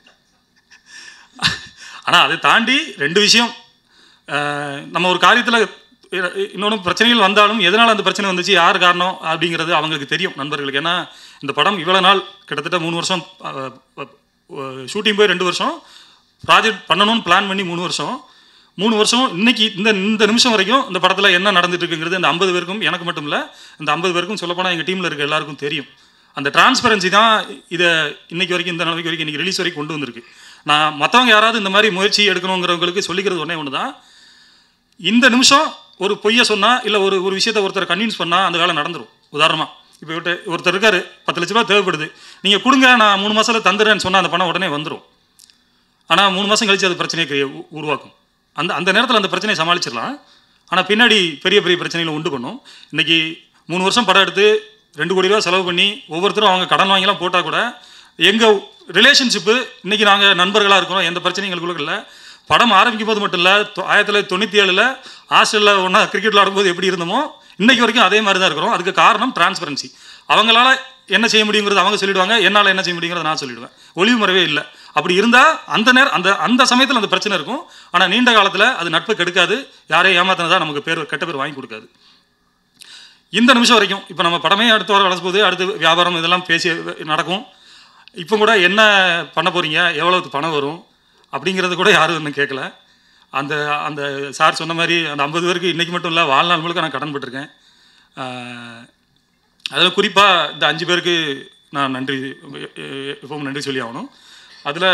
ஆனால் அதை தாண்டி ரெண்டு விஷயம் அஹ் நம்ம ஒரு காரியத்தில் இன்னொன்று பிரச்சனைகள் வந்தாலும் எதனால் அந்த பிரச்சனை வந்துச்சு யார் காரணம் அப்படிங்கிறது அவங்களுக்கு தெரியும் நண்பர்களுக்கு ஏன்னா இந்த படம் இவ்வளோ நாள் கிட்டத்தட்ட மூணு வருஷம் ஷூட்டிங் போய் ரெண்டு வருஷம் ப்ராஜெக்ட் பண்ணணும்னு பிளான் பண்ணி மூணு வருஷம் மூணு வருஷம் இன்னைக்கு இந்த இந்த நிமிஷம் வரைக்கும் இந்த படத்தில் என்ன நடந்துட்டு இருக்குங்கிறது இந்த ஐம்பது பேருக்கும் எனக்கு மட்டும் இல்லை இந்த ஐம்பது பேருக்கும் சொல்லப்போனால் எங்கள் டீமில் இருக்க எல்லாருக்கும் தெரியும் அந்த டிரான்ஸ்பரன்சி தான் இதை இன்னைக்கு வரைக்கும் இந்த நிலைமைக்கு வரைக்கும் இன்னைக்கு ரிலீஸ் வரைக்கும் கொண்டு வந்திருக்கு நான் மற்றவங்க யாராவது இந்த மாதிரி முயற்சி எடுக்கணுங்கிறவங்களுக்கு சொல்லிக்கிறது ஒன்றே ஒன்று தான் இந்த நிமிஷம் ஒரு பொய்யை சொன்னால் இல்லை ஒரு ஒரு விஷயத்தை ஒருத்தரை கன்வின்ஸ் பண்ணால் அந்த வேலை நடந்துரும் உதாரணமாக இப்போ இவர்கிட்ட ஒருத்தர் இருக்காரு பத்து லட்ச ரூபா தேவைப்படுது நீங்கள் கொடுங்க நான் மூணு மாதத்தில் தந்துடுறேன்னு சொன்னால் அந்த பணம் உடனே வந்துடும் ஆனால் மூணு மாதம் கழிச்சு அது பிரச்சனையை கிரியே- உ- உருவாக்கும் அந்த அந்த நேரத்தில் அந்த பிரச்சனையை சமாளிச்சிடலாம் ஆனால் பின்னாடி பெரிய பெரிய பிரச்சனைகளை உண்டு பண்ணும் இன்றைக்கி மூணு வருஷம் படம் எடுத்து ரெண்டு கோடி ரூபா செலவு பண்ணி ஒவ்வொருத்தரும் அவங்க கடன் வாங்கிலாம் போட்டால் கூட எங்கள் ரிலேஷன்ஷிப்பு இன்றைக்கி நாங்கள் நண்பர்களாக இருக்கிறோம் எந்த பிரச்சனையும் எங்களுக்குள்ள இல்லை படம் ஆரம்பிக்கும் போது மட்டும் இல்லை ஆயிரத்தி தொள்ளாயிரத்தி தொண்ணூற்றி ஏழில் ஹாஸ்டலில் ஒன்றா கிரிக்கெட் விளாடும்போது எப்படி இருந்தோமோ இன்னைக்கு வரைக்கும் அதே மாதிரி தான் இருக்கிறோம் அதுக்கு காரணம் டிரான்ஸ்பரன்சி அவங்களால என்ன செய்ய முடியுங்கிறது அவங்க சொல்லிடுவாங்க என்னால் என்ன செய்ய முடியுங்கிறத நான் சொல்லிடுவேன் ஒளிவு மறைவே இல்லை அப்படி இருந்தால் அந்த நேரம் அந்த அந்த சமயத்தில் அந்த பிரச்சனை இருக்கும் ஆனால் நீண்ட காலத்தில் அது நட்பை கெடுக்காது யாரையும் ஏமாத்தினதா நமக்கு பேர் கெட்ட பேர் வாங்கி கொடுக்காது இந்த நிமிஷம் வரைக்கும் இப்போ நம்ம படமே அடுத்த வாரம் வளர்ச்சி போகுது அடுத்து வியாபாரம் இதெல்லாம் பேசி நடக்கும் இப்போ கூட என்ன பண்ண போகிறீங்க எவ்வளவு பணம் வரும் அப்படிங்கிறது கூட யாரும் இன்னும் கேட்கல அந்த அந்த சார் சொன்ன மாதிரி அந்த ஐம்பது பேருக்கு இன்றைக்கி மட்டும் இல்லை வாழ்நாள் முழுக்க நான் கடன் பட்டிருக்கேன் ஆஹ், அதில் குறிப்பாக இந்த அஞ்சு பேருக்கு நான் நன்றி எ- எ- எப்பவும் நன்றி சொல்லி ஆகணும் அதில்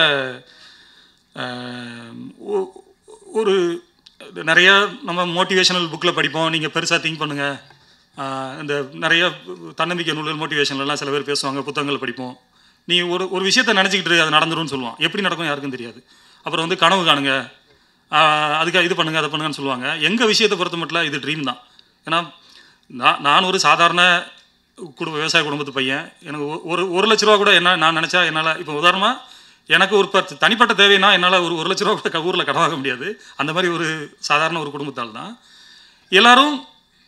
ஒரு நிறைய நம்ம மோட்டிவேஷனல் புக்கில் படிப்போம் நீங்கள் பெருசாக திங்க் பண்ணுங்கள் இந்த நிறைய தன்னம்பிக்கை நூல்கள் மோட்டிவேஷன்லாம் சில பேர் பேசுவாங்க புத்தகங்கள் படிப்போம் நீ ஒரு ஒரு விஷயத்தை நினச்சிக்கிட்டு இரு, அது நடந்துரும்னு சொல்லுவான் எப்படி நடக்கும் யாருக்கும் தெரியாது அப்புறம் வந்து கனவு காணுங்க ஆஹ் அதுக்காக இது பண்ணுங்க அதை பண்ணுங்கன்னு சொல்லுவாங்க எங்கள் விஷயத்தை பொறுத்த மட்டும் இது ட்ரீம் தான் ஏன்னா நான் நான் ஒரு சாதாரண குடும்ப விவசாய குடும்பத்து பையன் எனக்கு ஒ- ஒரு ஒரு லட்ச ரூபா கூட என்ன நான் நினச்சா என்னால் இப்போ உதாரணமாக எனக்கு ஒரு பத்து தனிப்பட்ட தேவைன்னா என்னால் ஒரு ஒரு லட்ச ரூபா கூட ஊரில் கடன் வாங்க முடியாது அந்த மாதிரி ஒரு சாதாரண ஒரு குடும்பத்தால் தான் எல்லாரும்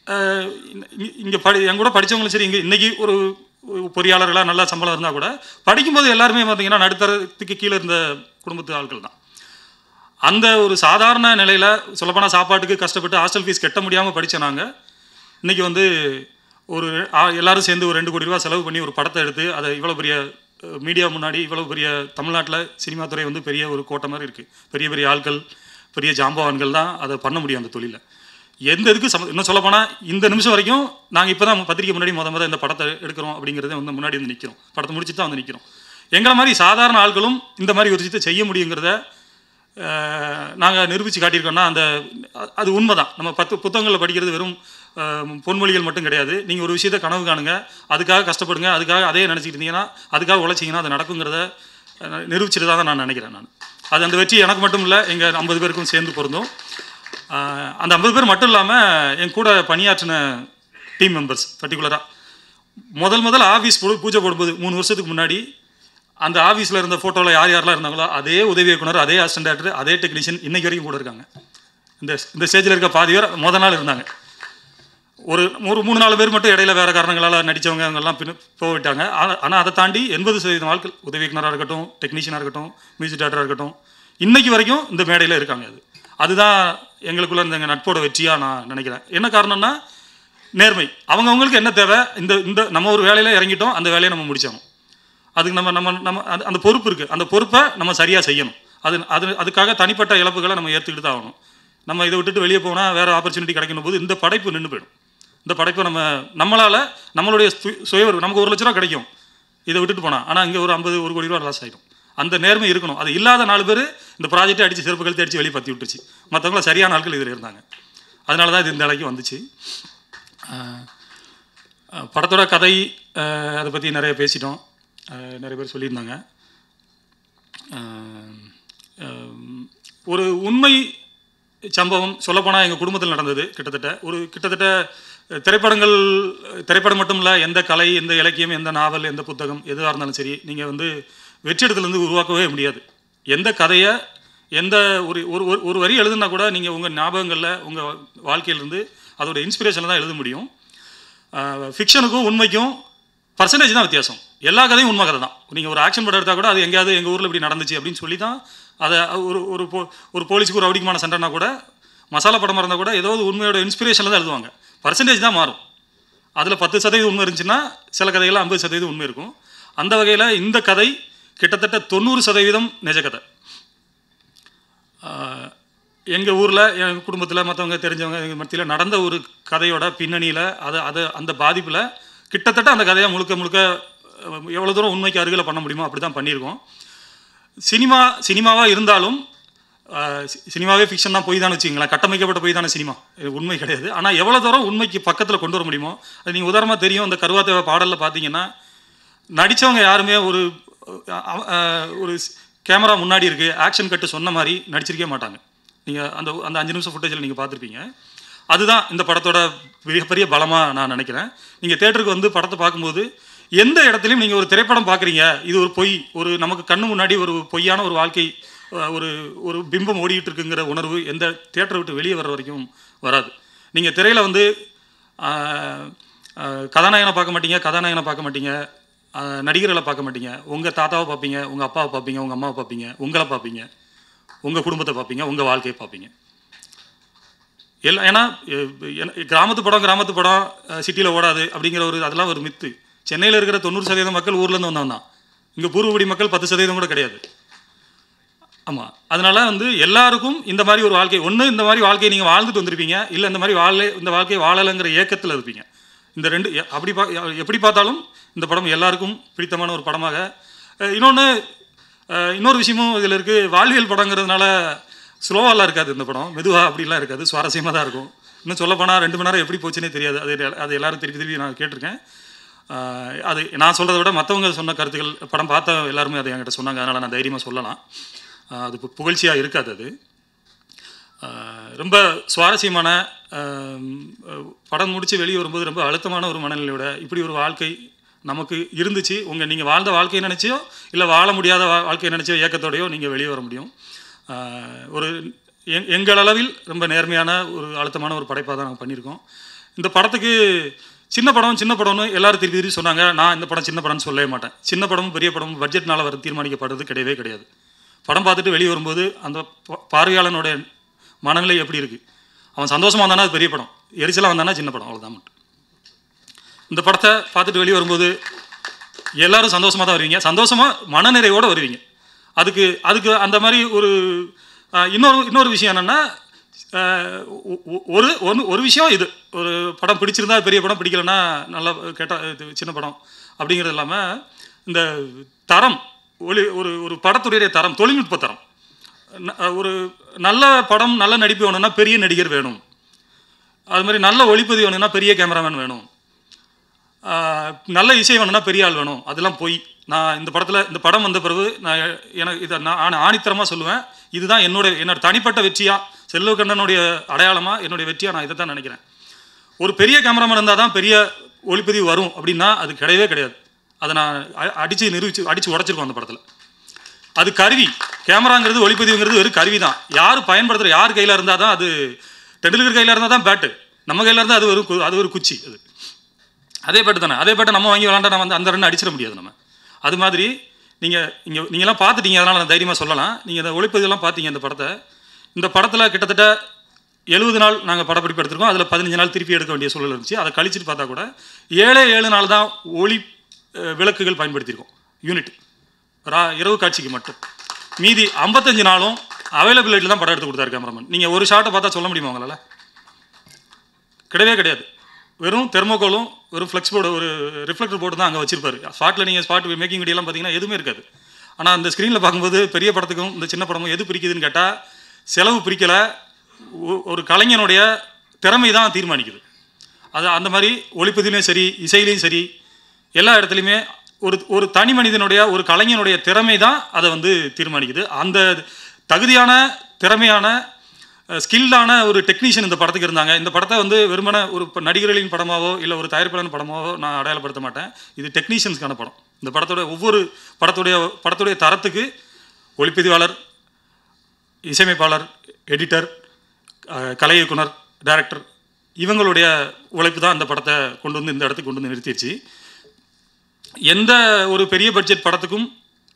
இங்கே படி என் கூட படித்தவங்களும் சரி இங்கே இன்றைக்கி ஒரு ஒரு பொறியாளர்களாக நல்லா சம்பளம் இருந்தால் கூட படிக்கும்போது எல்லாருமே பார்த்தீங்கன்னா நடுத்தரத்துக்கு கீழே இருந்த குடும்பத்து ஆட்கள் தான் அந்த ஒரு சாதாரண நிலையில் சொல்லப்போனால் சாப்பாட்டுக்கு கஷ்டப்பட்டு ஹாஸ்டல் ஃபீஸ் கட்ட முடியாமல் படித்த நாங்கள் இன்றைக்கி வந்து ஒரு ஆ- எல்லாரும் சேர்ந்து ஒரு ரெண்டு கோடி ரூபா செலவு பண்ணி ஒரு படத்தை எடுத்து அதை இவ்வளோ பெரிய மீடியா முன்னாடி இவ்வளோ பெரிய தமிழ்நாட்டில் சினிமா துறை வந்து பெரிய ஒரு கோட்டை மாதிரி இருக்குது பெரிய பெரிய ஆட்கள் பெரிய ஜாம்பவான்கள் தான் அதை பண்ண முடியும் அந்த தொழிலை எந்த இதுக்கு சம இன்னும் சொல்லப்போனால் இந்த நிமிஷம் வரைக்கும் நாங்கள் இப்போ தான் பத்திரிக்கை முன்னாடி முத முத இந்த படத்தை எடுக்கிறோம் அப்படிங்கிறத வந்து முன்னாடி வந்து நிற்கிறோம் படத்தை முடிச்சுட்டு தான் வந்து நிற்கிறோம் எங்களை மாதிரி சாதாரண ஆட்களும் இந்த மாதிரி ஒரு விஷயத்தை செய்ய முடியுங்கிறத நாங்கள் நிரூபித்து காட்டியிருக்கோம்னா அந்த அ- அது உண்மை தான் நம்ம பத்து புத்தகங்களில் படிக்கிறது வெறும் அஹ், பொன்மொழிகள் மட்டும் கிடையாது நீங்கள் ஒரு விஷயத்தை கனவு காணுங்க அதுக்காக கஷ்டப்படுங்க அதுக்காக அதே நினச்சிட்டு இருந்தீங்கன்னா அதுக்காக உழைச்சிங்கன்னா அது நடக்குங்கிறத அஹ், நிரூபிச்சிட்டு தான் நான் நினைக்கிறேன் நான் அது அந்த வெற்றி எனக்கு மட்டும் இல்லை எங்கள் ஐம்பது பேருக்கும் சேர்ந்து பொருந்தும் அஹ், அந்த ஐம்பது பேர் மட்டும் இல்லாமல் என் கூட பணியாற்றின டீம் மெம்பர்ஸ் பர்டிகுலராக முதல் முதல் ஆஃபீஸ் பூஜை போடும்போது மூணு வருஷத்துக்கு முன்னாடி அந்த ஆஃபீஸில் இருந்த ஃபோட்டோவில் யார் யாரெல்லாம் இருந்தாங்களோ அதே உதவி இயக்குனர் அதே அசிஸ்டன்ட் டேரக்டர் அதே டெக்னீஷியன் இன்னைக்கு வரைக்கும் கூட இருக்காங்க இந்த இந்த ஸ்டேஜில் இருக்க பாதி பேர் முத நாள் இருந்தாங்க ஒரு ஒரு மூணு நாலு பேர் மட்டும் இடையில வேறு காரணங்களால் நடித்தவங்க அவங்கெல்லாம் பின் போய்விட்டாங்க ஆனால் அதை தாண்டி எண்பது சதவீதம் ஆட்கள் உதவி இயக்குனராக இருக்கட்டும் டெக்னீஷியனாக இருக்கட்டும் மியூசிக் டேரக்டராக இருக்கட்டும் இன்னைக்கு வரைக்கும் இந்த மேடையில் இருக்காங்க அது அதுதான் எங்களுக்குள்ள இந்த எங்கள் நட்போட வெற்றியாக நான் நினைக்கிறேன் என்ன காரணம்னா நேர்மை அவங்கவுங்களுக்கு என்ன தேவை இந்த இந்த நம்ம ஒரு வேலையில் இறங்கிட்டோம் அந்த வேலையை நம்ம முடிச்சாகணும் அதுக்கு நம்ம நம்ம நம்ம அந்த அந்த பொறுப்பு இருக்குது அந்த பொறுப்பை நம்ம சரியாக செய்யணும் அது அது அதுக்காக தனிப்பட்ட இழப்புகளை நம்ம ஏற்றுக்கிட்டு தான் ஆகணும் நம்ம இதை விட்டுட்டு வெளியே போனால் வேறு ஆப்பர்ச்சுனிட்டி கிடைக்கணும் போது இந்த படைப்பு நின்று போயிடும் இந்த படைப்பை நம்ம நம்மளால் நம்மளுடைய சு- சுய ஒரு- நமக்கு ஒரு லட்ச ரூபா கிடைக்கும் இதை விட்டுட்டு போனால் ஆனால் இங்கே ஒரு ஐம்பது ஒரு கோடி ரூபா லாஸ் ஆகிடும் அந்த நேர்மை இருக்கணும் அது இல்லாத நாலு பேர் இந்த ப்ராஜெக்ட்டை அடித்து செருப்பு கழுத்து அடித்து வெளியே பற்றி விட்டுருச்சு மற்றவங்கள சரியான ஆட்கள் இதில் இருந்தாங்க அதனால தான் இது இந்த நிலைக்கு வந்துச்சு ஆஹ் அஹ் படத்தோட கதை அஹ் அதை பற்றி நிறைய பேசிட்டோம் அஹ் நிறைய பேர் சொல்லியிருந்தாங்க அஹ் அஹ் ஒரு உண்மை சம்பவம் சொல்லப்போனால் எங்கள் குடும்பத்தில் நடந்தது கிட்டத்தட்ட ஒரு கிட்டத்தட்ட அஹ், திரைப்படங்கள் அஹ், திரைப்படம் மட்டும் இல்லை எந்த கலை எந்த இலக்கியம் எந்த நாவல் எந்த புத்தகம் எதுவாக இருந்தாலும் சரி நீங்கள் வந்து வெற்றிடத்துலேருந்து உருவாக்கவே முடியாது எந்த கதையை எந்த ஒரு ஒரு ஒரு- ஒரு வரி எழுதுனா கூட நீங்கள் உங்கள் ஞாபகங்களில் உங்கள் வாழ்க்கையிலேருந்து அதோட இன்ஸ்பிரேஷனில் தான் எழுத முடியும் ஃபிக்ஷனுக்கும் உண்மைக்கும் பர்சன்டேஜ் தான் வித்தியாசம் எல்லா கதையும் உண்மை கதை தான் நீங்கள் ஒரு ஆக்ஷன் படம் எடுத்தால் கூட அது எங்கேயாவது எங்கள் ஊரில் இப்படி நடந்துச்சு அப்படின்னு சொல்லி தான் அதை ஒரு ஒரு போ ஒரு போலீஸுக்கு ஒரு ரவுடிக்குமான சண்டைனா கூட மசாலா படமாக இருந்தால் கூட ஏதாவது உண்மையோட இன்ஸ்பிரேஷனில் தான் எழுதுவாங்க பர்சன்டேஜ் தான் மாறும் அதில் பத்து சதவீதம் உண்மை இருந்துச்சுன்னா சில கதைகள் ஐம்பது சதவீதம் உண்மை இருக்கும் அந்த வகையில் இந்த கதை கிட்டத்தட்ட தொண்ணூறு சதவீதம் நிஜ கதை எங்கள் ஊரில் என் குடும்பத்தில் மற்றவங்க தெரிஞ்சவங்க எங்கள் மத்தியில் நடந்த ஒரு கதையோட பின்னணியில் அதை அதை அந்த பாதிப்பில் கிட்டத்தட்ட அந்த கதையை முழுக்க முழுக்க அஹ், எவ்வளோ தூரம் உண்மைக்கு அருகில் பண்ண முடியுமோ அப்படி தான் பண்ணியிருக்கோம் சினிமா சினிமாவாக இருந்தாலும் ஆஹ் சி- சினிமாவே ஃபிக்ஷன் தான் போய் தான் வச்சுங்களேன் கட்டமைக்கப்பட்ட போய் தானே சினிமா இது உண்மை கிடையாது ஆனால் எவ்வளோ தூரம் உண்மைக்கு பக்கத்தில் கொண்டு வர முடியுமோ அது நீங்கள் உதாரணமாக தெரியும் அந்த கருவாத்தேவ பாடலில் பார்த்தீங்கன்னா நடித்தவங்க யாருமே ஒரு அஹ், அஹ், ஒரு கேமரா முன்னாடி இருக்குது ஆக்ஷன் கட்டு சொன்ன மாதிரி நடிச்சிருக்கவே மாட்டாங்க நீங்கள் அந்த அந்த அஞ்சு நிமிஷம் ஃபுட்டேஜில் நீங்கள் பார்த்துருப்பீங்க அதுதான் இந்த படத்தோட மிகப்பெரிய பலமாக நான் நினைக்கிறேன் நீங்கள் தேட்டருக்கு வந்து படத்தை பார்க்கும்போது எந்த இடத்துலையும் நீங்கள் ஒரு திரைப்படம் பார்க்குறீங்க இது ஒரு பொய் ஒரு நமக்கு கண்ணு முன்னாடி ஒரு பொய்யான ஒரு வாழ்க்கை அஹ், ஒரு ஒரு பிம்பம் ஓடிட்டு இருக்குங்கிற உணர்வு எந்த தேட்டரை விட்டு வெளியே வர்ற வரைக்கும் வராது நீங்கள் திரையில் வந்து ஆஹ், ஆஹ், கதாநாயகனை பார்க்க மாட்டீங்க கதாநாயகனை பார்க்க மாட்டீங்க ஆஹ், நடிகர்களை பார்க்க மாட்டீங்க உங்கள் தாத்தாவை பார்ப்பீங்க உங்கள் அப்பாவை பார்ப்பீங்க உங்கள் அம்மாவை பார்ப்பீங்க உங்களை பார்ப்பீங்க உங்கள் குடும்பத்தை பார்ப்பீங்க உங்கள் வாழ்க்கையை பார்ப்பீங்க எல்லாம் ஏன்னா எ- என- கிராமத்து படம் கிராமத்து படம் சிட்டியில் ஓடாது அப்படிங்கிற ஒரு அதெல்லாம் ஒரு மித்து சென்னையில் இருக்கிற தொண்ணூறு சதவீதம் மக்கள் ஊர்லேருந்து வந்தவன் தான் இங்கே பூர்வகுடி மக்கள் பத்து சதவீதம் கூட கிடையாது ஆமாம் அதனால வந்து எல்லாருக்கும் இந்த மாதிரி ஒரு வாழ்க்கை ஒன்று இந்த மாதிரி வாழ்க்கையை நீங்கள் வாழ்ந்துட்டு வந்திருப்பீங்க இல்லை இந்த மாதிரி வாழ இந்த வாழ்க்கையை வாழலைங்கிற ஏக்கத்தில் இருப்பீங்க இந்த ரெண்டு எ- அப்படி பா எப்படி பார்த்தாலும் இந்த படம் எல்லாருக்கும் பிடித்தமான ஒரு படமாக இன்னொன்று இன்னொரு விஷயமும் இதில் இருக்குது வாழ்வியல் படங்கிறதுனால ஸ்லோவாலாம் இருக்காது இந்த படம் மெதுவாக அப்படிலாம் இருக்காது சுவாரஸ்யமாக தான் இருக்கும் இன்னும் சொல்லப்போனால் ரெண்டு மணி நேரம் எப்படி போச்சுன்னே தெரியாது அது எல்- அது எல்லாரும் திருப்பி திருப்பி நான் கேட்டிருக்கேன் அஹ் அது நான் சொல்கிறத விட மற்றவங்க சொன்ன கருத்துக்கள் படம் பார்த்த எல்லாருமே அதை என்கிட்ட சொன்னாங்க அதனால் நான் தைரியமாக சொல்லலாம் அஹ் அது பு- புகழ்ச்சியாக இருக்காது அது அஹ் ரொம்ப சுவாரஸ்யமான அஹ் அஹ் படம் முடித்து வெளியே வரும்போது ரொம்ப அழுத்தமான ஒரு மனநிலையோட இப்படி ஒரு வாழ்க்கை நமக்கு இருந்துச்சு உங்கள் நீங்கள் வாழ்ந்த வாழ்க்கையை நினச்சியோ இல்லை வாழ முடியாத வா வாழ்க்கையை நினச்சியோ ஏக்கத்தோடையோ நீங்கள் வெளியே வர முடியும் அஹ் ஒரு எங் எங்கள் அளவில் ரொம்ப நேர்மையான ஒரு அழுத்தமான ஒரு படைப்பாக தான் நாங்கள் பண்ணியிருக்கோம் இந்த படத்துக்கு சின்ன படம் சின்ன படம்னு எல்லாரும் திருப்பி திருப்பி சொன்னாங்க நான் இந்த படம் சின்ன படம்னு சொல்லவே மாட்டேன் சின்ன படமும் பெரிய படமும் பட்ஜெட்னால வர தீர்மானிக்கப்படுறது கிடையவே கிடையாது படம் பார்த்துட்டு வெளியே வரும்போது அந்த பா- பார்வையாளனுடைய மனநிலை எப்படி இருக்குது அவன் சந்தோஷமாக வந்தானா அது பெரிய படம் எரிச்சலாக வந்தானா சின்ன படம் அவ்வளோதான் மட்டும் இந்த படத்தை பார்த்துட்டு வெளியே வரும்போது எல்லாரும் சந்தோஷமாக தான் வருவீங்க சந்தோஷமாக மனநிறைவோடு வருவீங்க அதுக்கு அதுக்கு அந்த மாதிரி ஒரு அஹ், இன்னொரு இன்னொரு விஷயம் என்னென்னா ஒரு ஒன்று ஒரு விஷயம் இது ஒரு படம் பிடிச்சிருந்தா பெரிய படம் பிடிக்கலன்னா நல்லா கேட்டால் இது சின்ன படம் அப்படிங்கிறது இல்லாமல் இந்த தரம் ஒளி ஒரு ஒரு படத்துடைய தரம் தொழில்நுட்ப தரம் ந- ஒரு நல்ல படம் நல்ல நடிப்பு வேணும்னா பெரிய நடிகர் வேணும் அது மாதிரி நல்ல ஒளிப்பதிவு வேணும்னா பெரிய கேமராமேன் வேணும் ஆஹ் நல்ல இசை வேணும்னா பெரிய ஆள் வேணும் அதெல்லாம் போய் நான் இந்த படத்தில் இந்த படம் வந்த பிறகு நான் எ- எனக்கு இதை நான் ஆணி- ஆணித்தரமாக சொல்லுவேன் இதுதான் என்னோட என்னோட தனிப்பட்ட வெற்றியாக செல்வகண்ணனுடைய அடையாளமாக என்னுடைய வெற்றியாக நான் இதை தான் நினைக்கிறேன் ஒரு பெரிய கேமராமேன் இருந்தால் தான் பெரிய ஒளிப்பதிவு வரும் அப்படின்னா அது கிடையவே கிடையாது அதை நான் அடித்து நிரூபிச்சு அடித்து உடச்சிருக்கோம் அந்த படத்தில் அது கருவி கேமராங்கிறது ஒளிப்பதிவுங்கிறது ஒரு கருவி தான் யார் பயன்படுத்துகிற யார் கையில் இருந்தால் தான் அது டெண்டுல்கர் கையில் இருந்தால் தான் பேட்டு நம்ம கையில் இருந்தால் அது ஒரு கு- அது ஒரு குச்சி அது அதே பேட்டு தானே அதே பேட்டை நம்ம வாங்கி விளாண்டா நம்ம வந்து அந்த ரன் அடிச்சிட முடியாது நம்ம அது மாதிரி நீங்கள் இங்கே நீங்கள்லாம் பார்த்துட்டீங்க அதனால் நான் தைரியமாக சொல்லலாம் நீங்கள் இந்த ஒளிப்பதிவெல்லாம் பார்த்தீங்க இந்த படத்தை இந்த படத்தில் கிட்டத்தட்ட எழுபது நாள் நாங்கள் படப்பிடிப்பு எடுத்திருக்கோம் அதில் பதினஞ்சு நாள் திருப்பி எடுக்க வேண்டிய சூழல் இருந்துச்சு அதை கழிச்சிட்டு பார்த்தா கூட ஏழே ஏழு நாள் தான் ஒளி அஹ், விளக்குகள் பயன்படுத்தியிருக்கோம் யூனிட் ரா இரவு காட்சிக்கு மட்டும் மீதி ஐம்பத்தஞ்சு நாளும் அவைலபிலிட்டியில் தான் படம் எடுத்து கொடுத்தாரு கேமராமேன் நீங்கள் ஒரு ஷாட்டை பார்த்தா சொல்ல முடியுமா உங்களால் கிடையவே கிடையாது வெறும் தெர்மோகோலும் வெறும் ஃப்ளெக்ஸ் போர்டு ஒரு ரிஃப்ளெக்டர் போர்டு தான் அங்கே வச்சிருப்பாரு ஸ்பாட்டில் நீங்கள் ஸ்பாட் மேக்கிங் வீடியோலாம் பார்த்தீங்கன்னா எதுவுமே இருக்காது ஆனால் அந்த ஸ்க்ரீனில் பார்க்கும்போது பெரிய படத்துக்கும் இந்த சின்ன படமும் எது பிரிக்குதுன்னு கேட்டால் செலவு பிரிக்கலை ஒ- ஒரு கலைஞனுடைய திறமை தான் தீர்மானிக்குது அது அந்த மாதிரி ஒளிப்பதிலையும் சரி இசையிலையும் சரி எல்லா இடத்துலையுமே ஒரு ஒரு தனி மனிதனுடைய ஒரு கலைஞனுடைய திறமை தான் அதை வந்து தீர்மானிக்குது அந்த தகுதியான திறமையான ஸ்கில்டான ஒரு டெக்னீஷியன் இந்த படத்துக்கு இருந்தாங்க இந்த படத்தை வந்து வெறுமனே ஒரு ப- நடிகர்களின் படமாவோ இல்லை ஒரு தயாரிப்பாளன் படமாவோ நான் அடையாளப்படுத்த மாட்டேன் இது டெக்னீஷியன்ஸ்க்கான படம் இந்த படத்தோட ஒவ்வொரு படத்துடைய படத்துடைய தரத்துக்கு ஒளிப்பதிவாளர் இசையமைப்பாளர் எடிட்டர் அஹ், கலை இயக்குனர் டைரக்டர் இவங்களுடைய உழைப்பு தான் இந்த படத்தை கொண்டு வந்து இந்த இடத்துக்கு கொண்டு வந்து நிறுத்திடுச்சு எந்த ஒரு பெரிய பட்ஜெட் படத்துக்கும்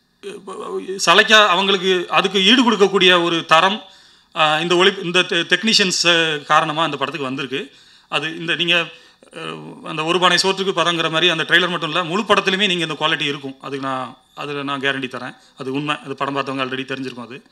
சளைக்க அவங்களுக்கு அதுக்கு ஈடு கொடுக்கக்கூடிய ஒரு தரம் ஆஹ், இந்த ஒளி இந்த டெக்னீஷியன்ஸ் காரணமாக இந்த படத்துக்கு வந்திருக்கு அது இந்த நீங்கள் அந்த ஒரு பானை சோற்றுக்கு பதங்கிற மாதிரி அந்த ட்ரெய்லர் மட்டும் இல்லை முழு படத்துலையுமே நீங்கள் இந்த குவாலிட்டி இருக்கும் அதுக்கு நான் அதில் நான் கேரண்டி தரேன் அது உண்மை அது படம் பார்த்தவங்க ஆல்ரெடி தெரிஞ்சிருக்கும் அது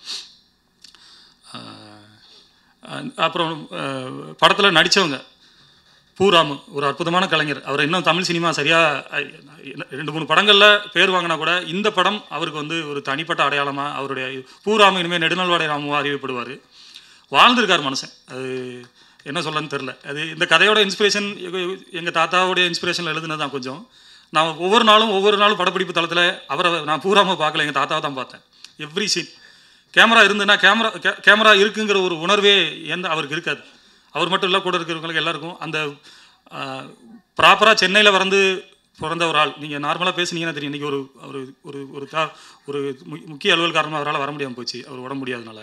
ஆஹ், அஹ், அப்புறம் படத்தில் நடித்தவங்க பூராமு ஒரு அற்புதமான கலைஞர் அவர் இன்னும் தமிழ் சினிமா சரியாக ரெண்டு மூணு படங்களில் பேர் வாங்கினா கூட இந்த படம் அவருக்கு வந்து ஒரு தனிப்பட்ட அடையாளமாக அவருடைய பூராமு இனிமேல் நெடுநல்வாடை ராமுவாக அறியப்படுவார் வாழ்ந்திருக்கார் மனுஷன் அது என்ன சொல்லன்னு தெரில அது இந்த கதையோட இன்ஸ்பிரேஷன் எங்கள் தாத்தாவுடைய இன்ஸ்பிரேஷனில் எழுதுனது தான் கொஞ்சம் நான் ஒவ்வொரு நாளும் ஒவ்வொரு நாளும் படப்பிடிப்பு தளத்தில் அவரை நான் பூராம பார்க்கல எங்கள் தாத்தாவை தான் பார்த்தேன் எவ்ரி சீன் கேமரா இருந்துன்னா கேமரா கேமரா இருக்குங்கிற ஒரு உணர்வே எந்த அவருக்கு இருக்காது அவர் மட்டும் இல்லை கூட இருக்கிறவங்களுக்கு எல்லாருக்கும் அந்த ப்ராப்பராக சென்னையில் வந்து பிறந்த ஒரு ஆள் நீங்கள் நார்மலாக பேசுனீங்கன்னா தெரியும் இன்றைக்கி ஒரு ஒரு ஒரு ஒரு தா ஒரு மு- முக்கிய அலுவல் காரணமாக அவரால் வர முடியாமல் போச்சு அவர் உடம்பு முடியாதனால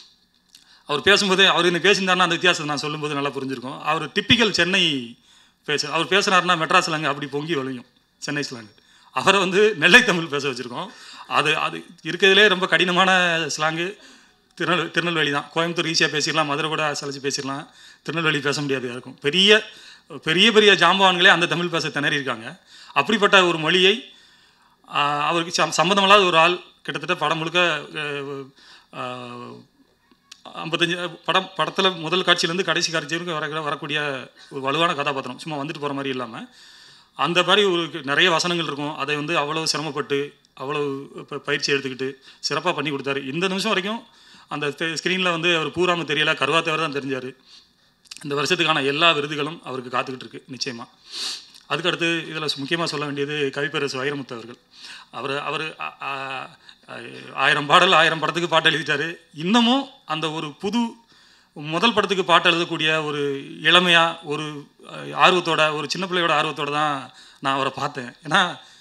அவர் பேசும்போது அவர் என்ன பேசியிருந்தாருன்னா அந்த வித்தியாசத்தை நான் சொல்லும்போது நல்லா புரிஞ்சிருக்கும் அவர் டிப்பிக்கல் சென்னை பேச அவர் பேசுனாருன்னா மெட்ராஸ் ஸ்லாங் அப்படி பொங்கி வழியும் சென்னை ஸ்லாங் அவரை வந்து நெல்லை தமிழ் பேச வச்சுருக்கோம் அது அது இருக்கிறதுலே ரொம்ப கடினமான ஸ்லாங்கு திருநெல் திருநெல்வேலி தான் கோயம்புத்தூர் ஈஸியாக பேசிடலாம் மதுரை கூட சலிச்சு பேசிடலாம் திருநெல்வேலி பேச முடியாது யாருக்கும் பெரிய பெரிய பெரிய ஜாம்பவான்களே அந்த தமிழ் பேச திணறி இருக்காங்க அப்படிப்பட்ட ஒரு மொழியை ஆஹ், அவருக்கு சம் சம்மந்தமில்லாத ஒரு ஆள் கிட்டத்தட்ட படம் முழுக்க அஹ், ஆஹ், ஐம்பத்தஞ்சு படம் படத்தில் முதல் காட்சியிலேருந்து கடைசி காட்சி வரைக்கும் வர வரக்கூடிய ஒரு வலுவான கதாபாத்திரம் சும்மா வந்துட்டு போகிற மாதிரி இல்லாமல் அந்த மாதிரி ஒரு நிறைய வசனங்கள் இருக்கும் அதை வந்து அவ்வளோ சிரமப்பட்டு அவ்வளோ ப- பயிற்சி எடுத்துக்கிட்டு சிறப்பாக பண்ணி கொடுத்தாரு இந்த நிமிஷம் வரைக்கும் அந்த ஸ்க்ரீனில் வந்து அவர் பூராம தெரியல கருவாத்தவர் தான் தெரிஞ்சார் இந்த வருஷத்துக்கான எல்லா விருதுகளும் அவருக்கு காத்துக்கிட்டு இருக்கு நிச்சயமாக அதுக்கடுத்து இதில் முக்கியமாக சொல்ல வேண்டியது கவிப்பரசு வைரமுத்து அவர்கள் அவர் அவர் அ- அ- ஆயிரம் பாடல் ஆயிரம் படத்துக்கு பாட்டு எழுதிட்டாரு இன்னமும் அந்த ஒரு புது முதல் படத்துக்கு பாட்டு எழுதக்கூடிய ஒரு இளமையாக ஒரு அஹ், ஆர்வத்தோட ஒரு சின்ன பிள்ளையோட ஆர்வத்தோட தான் நான் அவரை பார்த்தேன் ஏன்னா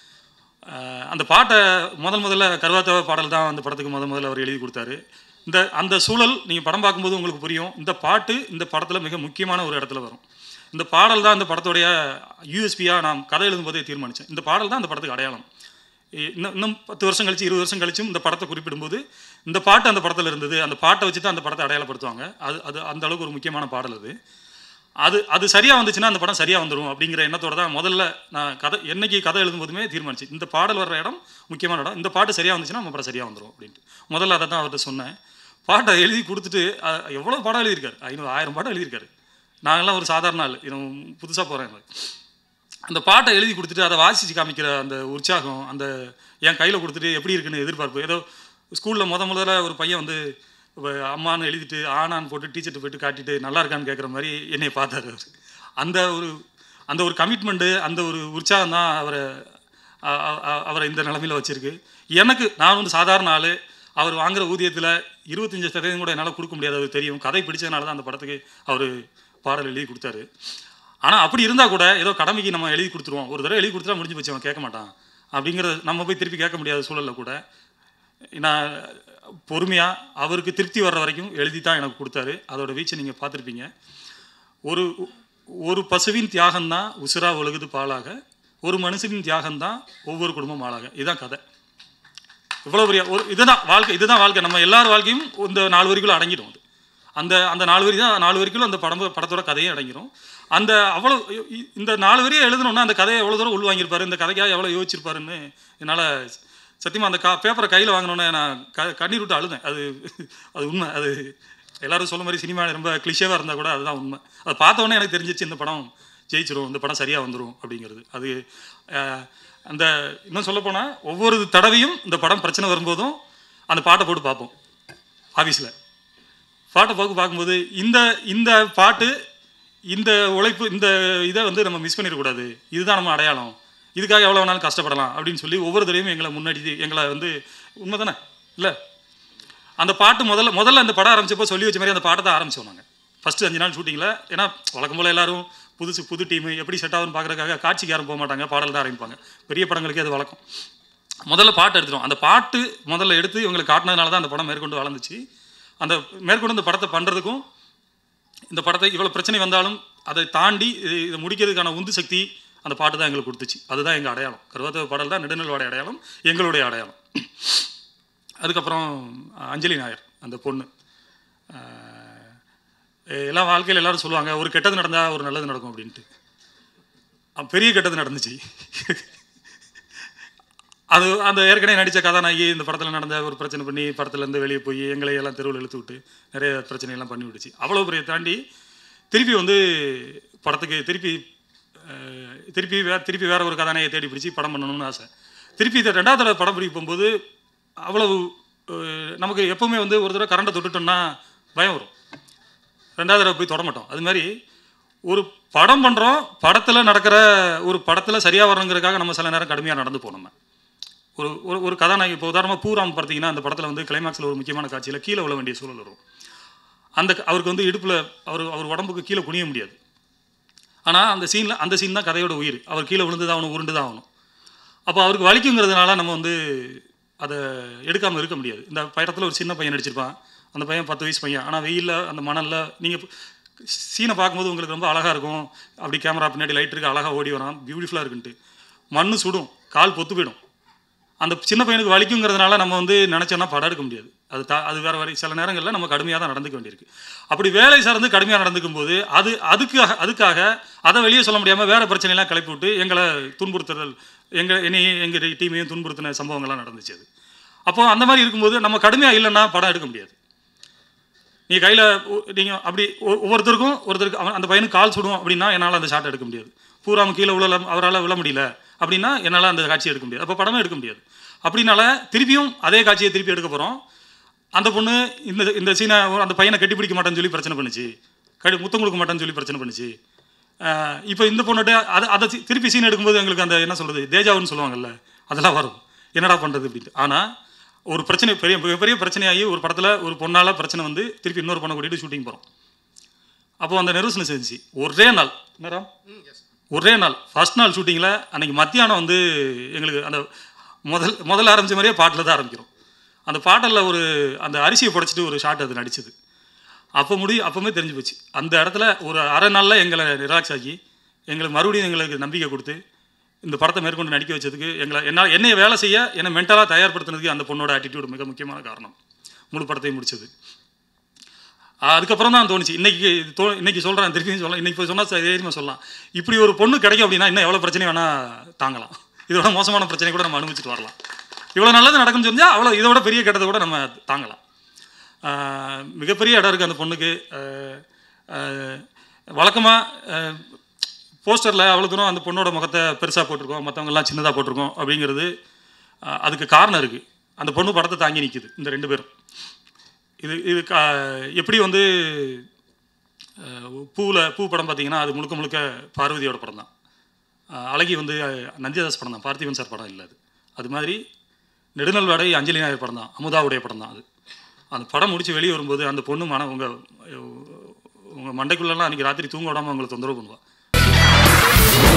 அஹ், அந்த பாட்டை முதல் முதல்ல கருவாத்தவ பாடல் தான் அந்த படத்துக்கு முதல் முதல்ல அவர் எழுதி கொடுத்தாரு இந்த அந்த சூழல் நீங்கள் படம் பார்க்கும்போது உங்களுக்கு புரியும் இந்த பாட்டு இந்த படத்தில் மிக முக்கியமான ஒரு இடத்துல வரும் இந்த பாடல் தான் இந்த படத்துடைய யூஎஸ்பியாக நான் கதை எழுதும்போதே தீர்மானித்தேன் இந்த பாடல் தான் இந்த படத்துக்கு அடையாளம் இ- இன்னும் இன்னும் பத்து வருஷம் கழிச்சு இருபது வருஷம் கழிச்சும் இந்த படத்தை குறிப்பிடும்போது இந்த பாட்டு அந்த படத்தில் இருந்தது அந்த பாட்டை வச்சு தான் அந்த படத்தை அடையாளப்படுத்துவாங்க அது அது அந்த அளவுக்கு ஒரு முக்கியமான பாடல் அது அது அது சரியாக வந்துச்சுன்னா அந்த படம் சரியாக வந்துடும் அப்படிங்கிற எண்ணத்தோட தான் முதல்ல நான் கதை என்னைக்கு கதை எழுதும்போதுமே தீர்மானிச்சு இந்த பாடல் வர்ற இடம் முக்கியமான இடம் இந்த பாட்டு சரியாக வந்துச்சுன்னா நம்ம படம் சரியாக வந்துடும் அப்படின்ட்டு முதல்ல அதை தான் அவர்கிட்ட சொன்னேன் பாட்டை எழுதி கொடுத்துட்டு அஹ், எவ்வளோ பாடம் எழுதியிருக்காரு ஐநூறு ஆயிரம் பாடம் எழுதியிருக்காரு நாங்களாம் ஒரு சாதாரண ஆள் இன்னும் புதுசாக போகிறேன் அந்த பாட்டை எழுதி கொடுத்துட்டு அதை வாசித்து காமிக்கிற அந்த உற்சாகம் அந்த என் கையில் கொடுத்துட்டு எப்படி இருக்குன்னு எதிர்பார்ப்பு ஏதோ ஸ்கூலில் முத முதல்ல ஒரு பையன் வந்து இப்ப அம்மான்னு எழுதிட்டு ஆனான்னு போட்டு டீச்சர்கிட்ட போயிட்டு காட்டிட்டு நல்லா இருக்கான்னு கேட்குற மாதிரி என்னை பார்த்தாரு அவர் அந்த ஒரு அந்த ஒரு கமிட்மெண்ட்டு அந்த ஒரு உற்சாகம் தான் அவரை அ- அ- அ- அவரை இந்த நிலமையில வச்சிருக்கு எனக்கு நான் வந்து சாதாரண ஆள் அவர் வாங்குற ஊதியத்தில் இருபத்தஞ்சி சதவீதம் கூட என்னால் கொடுக்க முடியாது அது தெரியும் கதை பிடிச்சதுனால தான் அந்த படத்துக்கு அவர் பாடல் எழுதி கொடுத்தாரு ஆனால் அப்படி இருந்தால் கூட ஏதோ கடமைக்கு நம்ம எழுதி கொடுத்துருவோம் ஒரு தடவை எழுதி கொடுத்துட்டா முடிஞ்சு போச்சு அவன் கேட்க மாட்டான் அப்படிங்கிறத நம்ம போய் திருப்பி கேட்க முடியாத சூழலில் கூட நான் பொறுமையாக அவருக்கு திருப்தி வர்ற வரைக்கும் எழுதி தான் எனக்கு கொடுத்தாரு அதோட வீச்சை நீங்கள் பார்த்துருப்பீங்க ஒரு ஒரு பசுவின் தியாகம்தான் உசுரா ஒழுகுது பாலாக ஒரு மனுஷனின் தியாகம்தான் ஒவ்வொரு குடும்பம் ஆளாக இதுதான் கதை இவ்வளோ பெரிய ஒரு இதுதான் வாழ்க்கை இதுதான் வாழ்க்கை நம்ம எல்லார் வாழ்க்கையும் இந்த நாலு வரிக்குள்ள அடங்கிடும் அது அந்த அந்த நாலு வரி தான் நாலு வரிக்குள்ள அந்த படம் படத்தோட கதையும் அடங்கிடும் அந்த அவ்வளோ இ- இந்த நாலு வரியை எழுதணும்னா அந்த கதையை எவ்வளோ தூரம் உள்வாங்கியிருப்பாரு இந்த கதைக்காக எவ்வளோ யோசிச்சிருப்பாருன்னு என்னால் சத்தியமாக அந்த கா பேப்பரை கையில் வாங்கினோன்னே நான் க கண்ணீர் விட்டு அழுதேன் அது அது உண்மை அது எல்லாரும் சொல்ல மாதிரி சினிமா ரொம்ப கிளிஷேவாக இருந்தால் கூட அதுதான் உண்மை அதை பார்த்த உடனே எனக்கு தெரிஞ்சிச்சு இந்த படம் ஜெயிச்சிரும் இந்த படம் சரியாக வந்துடும் அப்படிங்கிறது அது அஹ், அந்த இன்னும் சொல்லப்போனால் ஒவ்வொரு தடவையும் இந்த படம் பிரச்சனை வரும்போதும் அந்த பாட்டை போட்டு பார்ப்போம் ஆஃபீஸில் பாட்டை போக்கு பார்க்கும்போது இந்த இந்த பாட்டு இந்த உழைப்பு இந்த இதை வந்து நம்ம மிஸ் பண்ணிடக்கூடாது இதுதான் நம்ம அடையாளம் இதுக்காக எவ்வளோ வேணாலும் கஷ்டப்படலாம் அப்படின்னு சொல்லி ஒவ்வொரு தடவையும் எங்களை முன்னாடி எங்களை வந்து உண்மை தானே இல்லை அந்த பாட்டு முதல்ல முதல்ல அந்த படம் ஆரம்பிச்சப்போ சொல்லி வச்ச மாதிரி அந்த பாட்டை தான் ஆரம்பிச்சோம் நாங்கள் ஃபஸ்ட்டு அஞ்சு நாள் ஷூட்டிங்கில் ஏன்னா வழக்கம் போல் எல்லாரும் புதுசு புது டீம் எப்படி செட் ஆகும்னு பார்க்குறதுக்காக காட்சிக்கு யாரும் போக மாட்டாங்க பாடல் தான் ஆரம்பிப்பாங்க பெரிய படங்களுக்கே அது வழக்கம் முதல்ல பாட்டு எடுத்துரும் அந்த பாட்டு முதல்ல எடுத்து இவங்களுக்கு காட்டினதுனால தான் அந்த படம் மேற்கொண்டு வளர்ந்துச்சு அந்த மேற்கொண்டு இந்த படத்தை பண்ணுறதுக்கும் இந்த படத்தை இவ்வளோ பிரச்சனை வந்தாலும் அதை தாண்டி இது இதை முடிக்கிறதுக்கான உந்து சக்தி அந்த பாட்டு தான் எங்களுக்கு கொடுத்துச்சு அதுதான் எங்கள் அடையாளம் கருவாத்த பாடல் தான் நெடுநல்வாடை அடையாளம் எங்களுடைய அடையாளம் அதுக்கப்புறம் அஞ்சலி நாயர் அந்த பொண்ணு அஹ், எல்லாம் வாழ்க்கையில் எல்லாரும் சொல்லுவாங்க ஒரு கெட்டது நடந்தால் ஒரு நல்லது நடக்கும் அப்படின்ட்டு அஹ், பெரிய கெட்டது நடந்துச்சு அது அந்த ஏற்கனவே நடித்த கதாநாயகி இந்த படத்தில் நடந்த ஒரு பிரச்சனை பண்ணி படத்துலேருந்து வெளியே போய் எங்களை எல்லாம் தெருவில் இழுத்து விட்டு நிறைய பிரச்சனையெல்லாம் பண்ணி விடுச்சு அவ்வளோ பெரிய தாண்டி திருப்பி வந்து படத்துக்கு திருப்பி அஹ், திருப்பி வே திருப்பி வேற ஒரு கதாநாயகை தேடி பிடிச்சி படம் பண்ணணும்னு ஆசை திருப்பி இதை ரெண்டாவது தடவை படம் பிடிக்க போகும்போது அவ்வளவு அஹ், நமக்கு எப்பவுமே வந்து ஒரு தடவை கரண்டை தொட்டுட்டோம்னா பயம் வரும் ரெண்டாவது தடவை போய் தொட மாட்டோம் அது மாதிரி ஒரு படம் பண்ணுறோம் படத்தில் நடக்கிற ஒரு படத்தில் சரியாக வரணுங்கிறதுக்காக நம்ம சில நேரம் கடுமையாக நடந்து போனோம் நம்ம. ஒரு ஒரு ஒரு கதாநாயகி இப்போ உதாரணமாக பூராம் பார்த்தீங்கன்னா அந்த படத்தில் வந்து கிளைமாக்ஸில் ஒரு முக்கியமான காட்சியில் கீழே விழ வேண்டிய சூழல் வரும் அந்த க- அவருக்கு வந்து இடுப்பில் அவர் அவர் உடம்புக்கு கீழே குனிய முடியாது ஆனால் அந்த சீனில் அந்த சீன் தான் கதையோட உயிர் அவர் கீழே விழுந்து தான் ஆகணும் உருண்டு தான் ஆகணும் அப்போ அவருக்கு வலிக்குங்கிறதுனால நம்ம வந்து அதை எடுக்காமல் இருக்க முடியாது இந்த படத்தில் ஒரு சின்ன பையன் நடிச்சிருப்பான் அந்த பையன் பத்து வயசு பையன் ஆனால் வெயிலில் அந்த மணலில் நீங்கள் சீனை பார்க்கும்போது உங்களுக்கு ரொம்ப அழகாக இருக்கும் அப்படி கேமரா பின்னாடி லைட் இருக்கு அழகாக ஓடி வரான் பியூட்டிஃபுல்லாக இருக்குன்ட்டு மண்ணு சுடும் கால் பொத்து போயிடும் அந்த சின்ன பையனுக்கு வலிக்குங்கிறதுனால நம்ம வந்து நினச்சோன்னா படம் எடுக்க முடியாது அது தா அது வேறு வழி சில நேரங்களில் நம்ம கடுமையாக தான் நடந்துக்க வேண்டியிருக்கு அப்படி வேலை சார்ந்து கடுமையாக நடந்துக்கும் போது அது அதுக்கு அதுக்காக அதை வெளியே சொல்ல முடியாமல் வேறு பிரச்சனையெல்லாம் கிளப்பி விட்டு எங்களை துன்புறுத்துதல் எங்கள் என்னையும் எங்கள் டீமையும் துன்புறுத்தின சம்பவங்கள்லாம் நடந்துச்சு அது அப்போ அந்த மாதிரி இருக்கும்போது நம்ம கடுமையாக இல்லைன்னா படம் எடுக்க முடியாது நீ கையில் நீங்கள் அப்படி ஒ- ஒவ்வொருத்தருக்கும் ஒருத்தருக்கு அவன் அந்த பையனுக்கு கால் சுடும் அப்படின்னா என்னால் அந்த ஷாட் எடுக்க முடியாது பூராம கீழே விழல அவரால் விழ முடியல அப்படின்னா என்னால் அந்த காட்சி எடுக்க முடியாது அப்போ படமே எடுக்க முடியாது அப்படினால திருப்பியும் அதே காட்சியை திருப்பி எடுக்க போகிறோம் அந்த பொண்ணு இந்த இந்த சீனை அந்த பையனை கட்டி பிடிக்க மாட்டேன்னு சொல்லி பிரச்சனை பண்ணுச்சு கடி முத்தம் கொடுக்க மாட்டேன்னு சொல்லி பிரச்சனை பண்ணுச்சு இப்போ இந்த பொண்ணுகிட்ட அதை அதை தி- திருப்பி சீன் எடுக்கும்போது எங்களுக்கு அந்த என்ன சொல்கிறது தேஜாவுன்னு சொல்லுவாங்கல்ல அதெல்லாம் வரும் என்னடா பண்ணுறது அப்படின்ட்டு ஆனால் ஒரு பிரச்சனை பெரிய பெரிய பிரச்சனையாகி ஒரு படத்தில் ஒரு பொண்ணால் பிரச்சனை வந்து திருப்பி இன்னொரு பொண்ணை கூட்டிகிட்டு ஷூட்டிங் போகிறோம் அப்போ அந்த நெர்வஸ்னஸ் இருந்துச்சு ஒரே நாள் நேரம் ஒரே நாள் ஃபர்ஸ்ட் நாள் ஷூட்டிங்கில் அன்னைக்கு மத்தியானம் வந்து எங்களுக்கு அந்த முதல் முதல்ல ஆரம்பிச்ச மாதிரியே பாட்டில் தான் ஆரம்பிக்கிறோம் அந்த பாட்டலில் ஒரு அந்த அரிசியை புடைச்சிட்டு ஒரு ஷாட் அது நடிச்சது அப்போ முடி அப்போவுமே தெரிஞ்சு போச்சு அந்த இடத்துல ஒரு அரை நாளில் எங்களை ரிலாக்ஸ் ஆக்கி எங்களுக்கு மறுபடியும் எங்களுக்கு நம்பிக்கை கொடுத்து இந்த படத்தை மேற்கொண்டு நடிக்க வச்சதுக்கு எங்களை என்னால் என்னை வேலை செய்ய என்னை மென்டலாக தயார்படுத்துனதுக்கு அந்த பொண்ணோட ஆட்டிடியூட் மிக முக்கியமான காரணம் முழு படத்தையும் முடிச்சது அதுக்கப்புறம் தான் தோணுச்சு இன்னைக்கு இது தோ இன்னைக்கு சொல்கிறேன் திருப்பியும் சொல்லலாம் இன்னைக்கு போய் சொன்னால் தைரியமாக சொல்லலாம் இப்படி ஒரு பொண்ணு கிடைக்கும் அப்படின்னா இன்னும் எவ்வளோ பிரச்சனை வேணால் தாங்கலாம் இதோட மோசமான பிரச்சனை கூட நம்ம அனுபவிச்சுட்டு வரலாம் இவ்வளோ நல்லது நடக்கும்னு தெரிஞ்சால் அவ்வளோ இதோட பெரிய கெட்டதை கூட நம்ம தாங்கலாம் ஆஹ் மிகப்பெரிய இடம் இருக்குது அந்த பொண்ணுக்கு வழக்கமாக போஸ்டரில் அவ்வளோ தூரம் அந்த பொண்ணோட முகத்தை பெருசாக போட்டிருக்கோம் மற்றவங்கெல்லாம் சின்னதாக போட்டிருக்கோம் அப்படிங்கிறது ஆஹ் அதுக்கு காரணம் இருக்குது அந்த பொண்ணு படத்தை தாங்கி நிற்குது இந்த ரெண்டு பேரும் இது இது கா- எப்படி வந்து பூவில் பூ படம் பார்த்தீங்கன்னா அது முழுக்க முழுக்க பார்வதியோட படம் தான் ஆஹ் அழகி வந்து அஹ், நந்திதாஸ் படம் தான் பார்த்திபன் சார் படம் இல்லை அது அது மாதிரி நெடுநல்வாடை அஞ்சலி நாயர் படம் தான் அமுதாவுடைய படம் தான் அது அந்த படம் முடிச்சு வெளியே வரும்போது அந்த பொண்ணு மன உங்கள் உங்கள் மண்டைக்குள்ளெல்லாம் அன்றைக்கி ராத்திரி தூங்க விடாமல் உங்களை தொந்தரவு பண்ணுவா